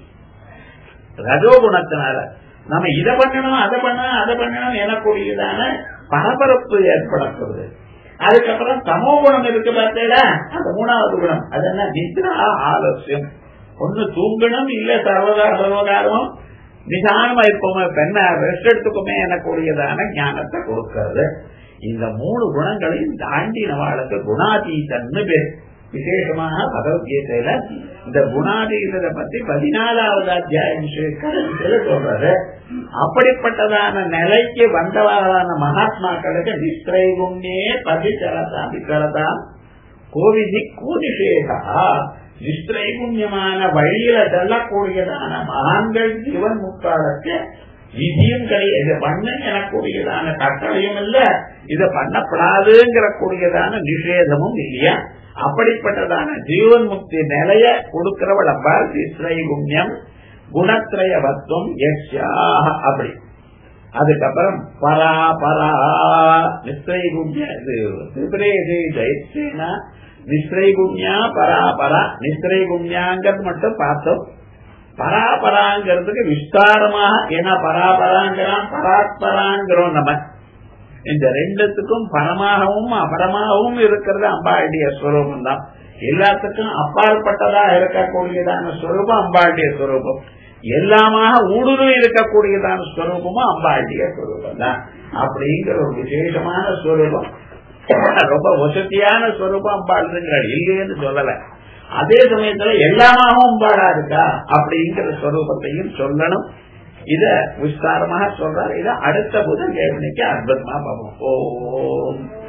ரஜோகுணத்தினால நம்ம இதை பண்ணணும் அதை பண்ணணும் அதை பண்ணணும் எனக்கூடியதான பரபரப்பு ஏற்படப்படுது அதுக்கப்புறம் தமோ குணம் இருக்கு பார்த்தேடா அந்த மூணாவது குணம் அது என்ன நித்ரா ஆலசியம் ஒண்ணு தூங்கணும் இல்ல சர்வதா சர்வகாலமும் நிதானமா இருப்போமே பெண்ண ரெஸ்ட் எடுத்துக்குமே எனக்கூடியதான ஞானத்தை கொடுக்கிறது இந்த மூணு குணங்களையும் தாண்டினவாளுக்கு குணாதீதன்னு பேர் விசேஷமாக பகவத்கீதையில இந்த குணாதீதத்தை பத்தி பதினாலாவது அத்தியாயம் கடைசியில சொல்றது அப்படிப்பட்டதான நிலைக்கு வந்தவரான மகாத்மாக்களுக்கு நிஸ்திரைகுண்ணே பதிச்சரதா விசரதா கோவிதி கூதிஷேகா நிஸ்திரைகுண்யமான வழியில செல்லக்கூடியதான மகான்கள் ஜீவன் முக்காலுக்கு விதியும் கிடையாது இதை பண்ண எனக்கூடியதான கட்டளையும் இல்ல இதை பண்ணப்படாதுங்கிற கூடியதான நிஷேதமும் இல்லையா அப்படிப்பட்டதான ஜீவன் முக்தி நிலைய கொடுக்கிறவள் அப்பால் நிஸ்திரைகுண்யம் குணத்திரயவத்துவம் யக்ஷாக அப்படி அதுக்கப்புறம் பரா பரா நிஸ்திரைகுண்ய திரிபுரேசி ஜெயசேனா நிஸ்திரைகுண்யா பரா பரா நிஸ்திரைகுண்யாங்கிறது மட்டும் பார்த்தோம் பராபராங்கிறதுக்கு விஸ்தாரமாக ஏன்னா பராபராங்கிறான் பராத்பராங்கிறோம் நம்ம இந்த ரெண்டுத்துக்கும் பரமாகவும் அபரமாகவும் இருக்கிறது அம்பாளுடைய ஸ்வரூபம் தான் எல்லாத்துக்கும் அப்பாற்பட்டதா இருக்கக்கூடியதான ஸ்வரூபம் அம்பாளுடைய ஸ்வரூபம் எல்லாமாக ஊடுருவி இருக்கக்கூடியதான ஸ்வரூபமும் அம்பாளுடைய ஸ்வரூபம் தான் அப்படிங்கிற ஒரு விசேஷமான ஸ்வரூபம் ரொம்ப வசதியான ஸ்வரூபம் அம்பாளுங்கிறாள் இல்லைன்னு சொல்லல அதே சமயத்துல எல்லாமாகவும் பாடா இருக்கா அப்படிங்கிற ஸ்வரூபத்தையும் சொல்லணும் இத விஸ்தாரமாக சொல்றாரு இத அடுத்த புதன் கேள்விக்கு அற்புதமா பார்ப்போம் ஓம்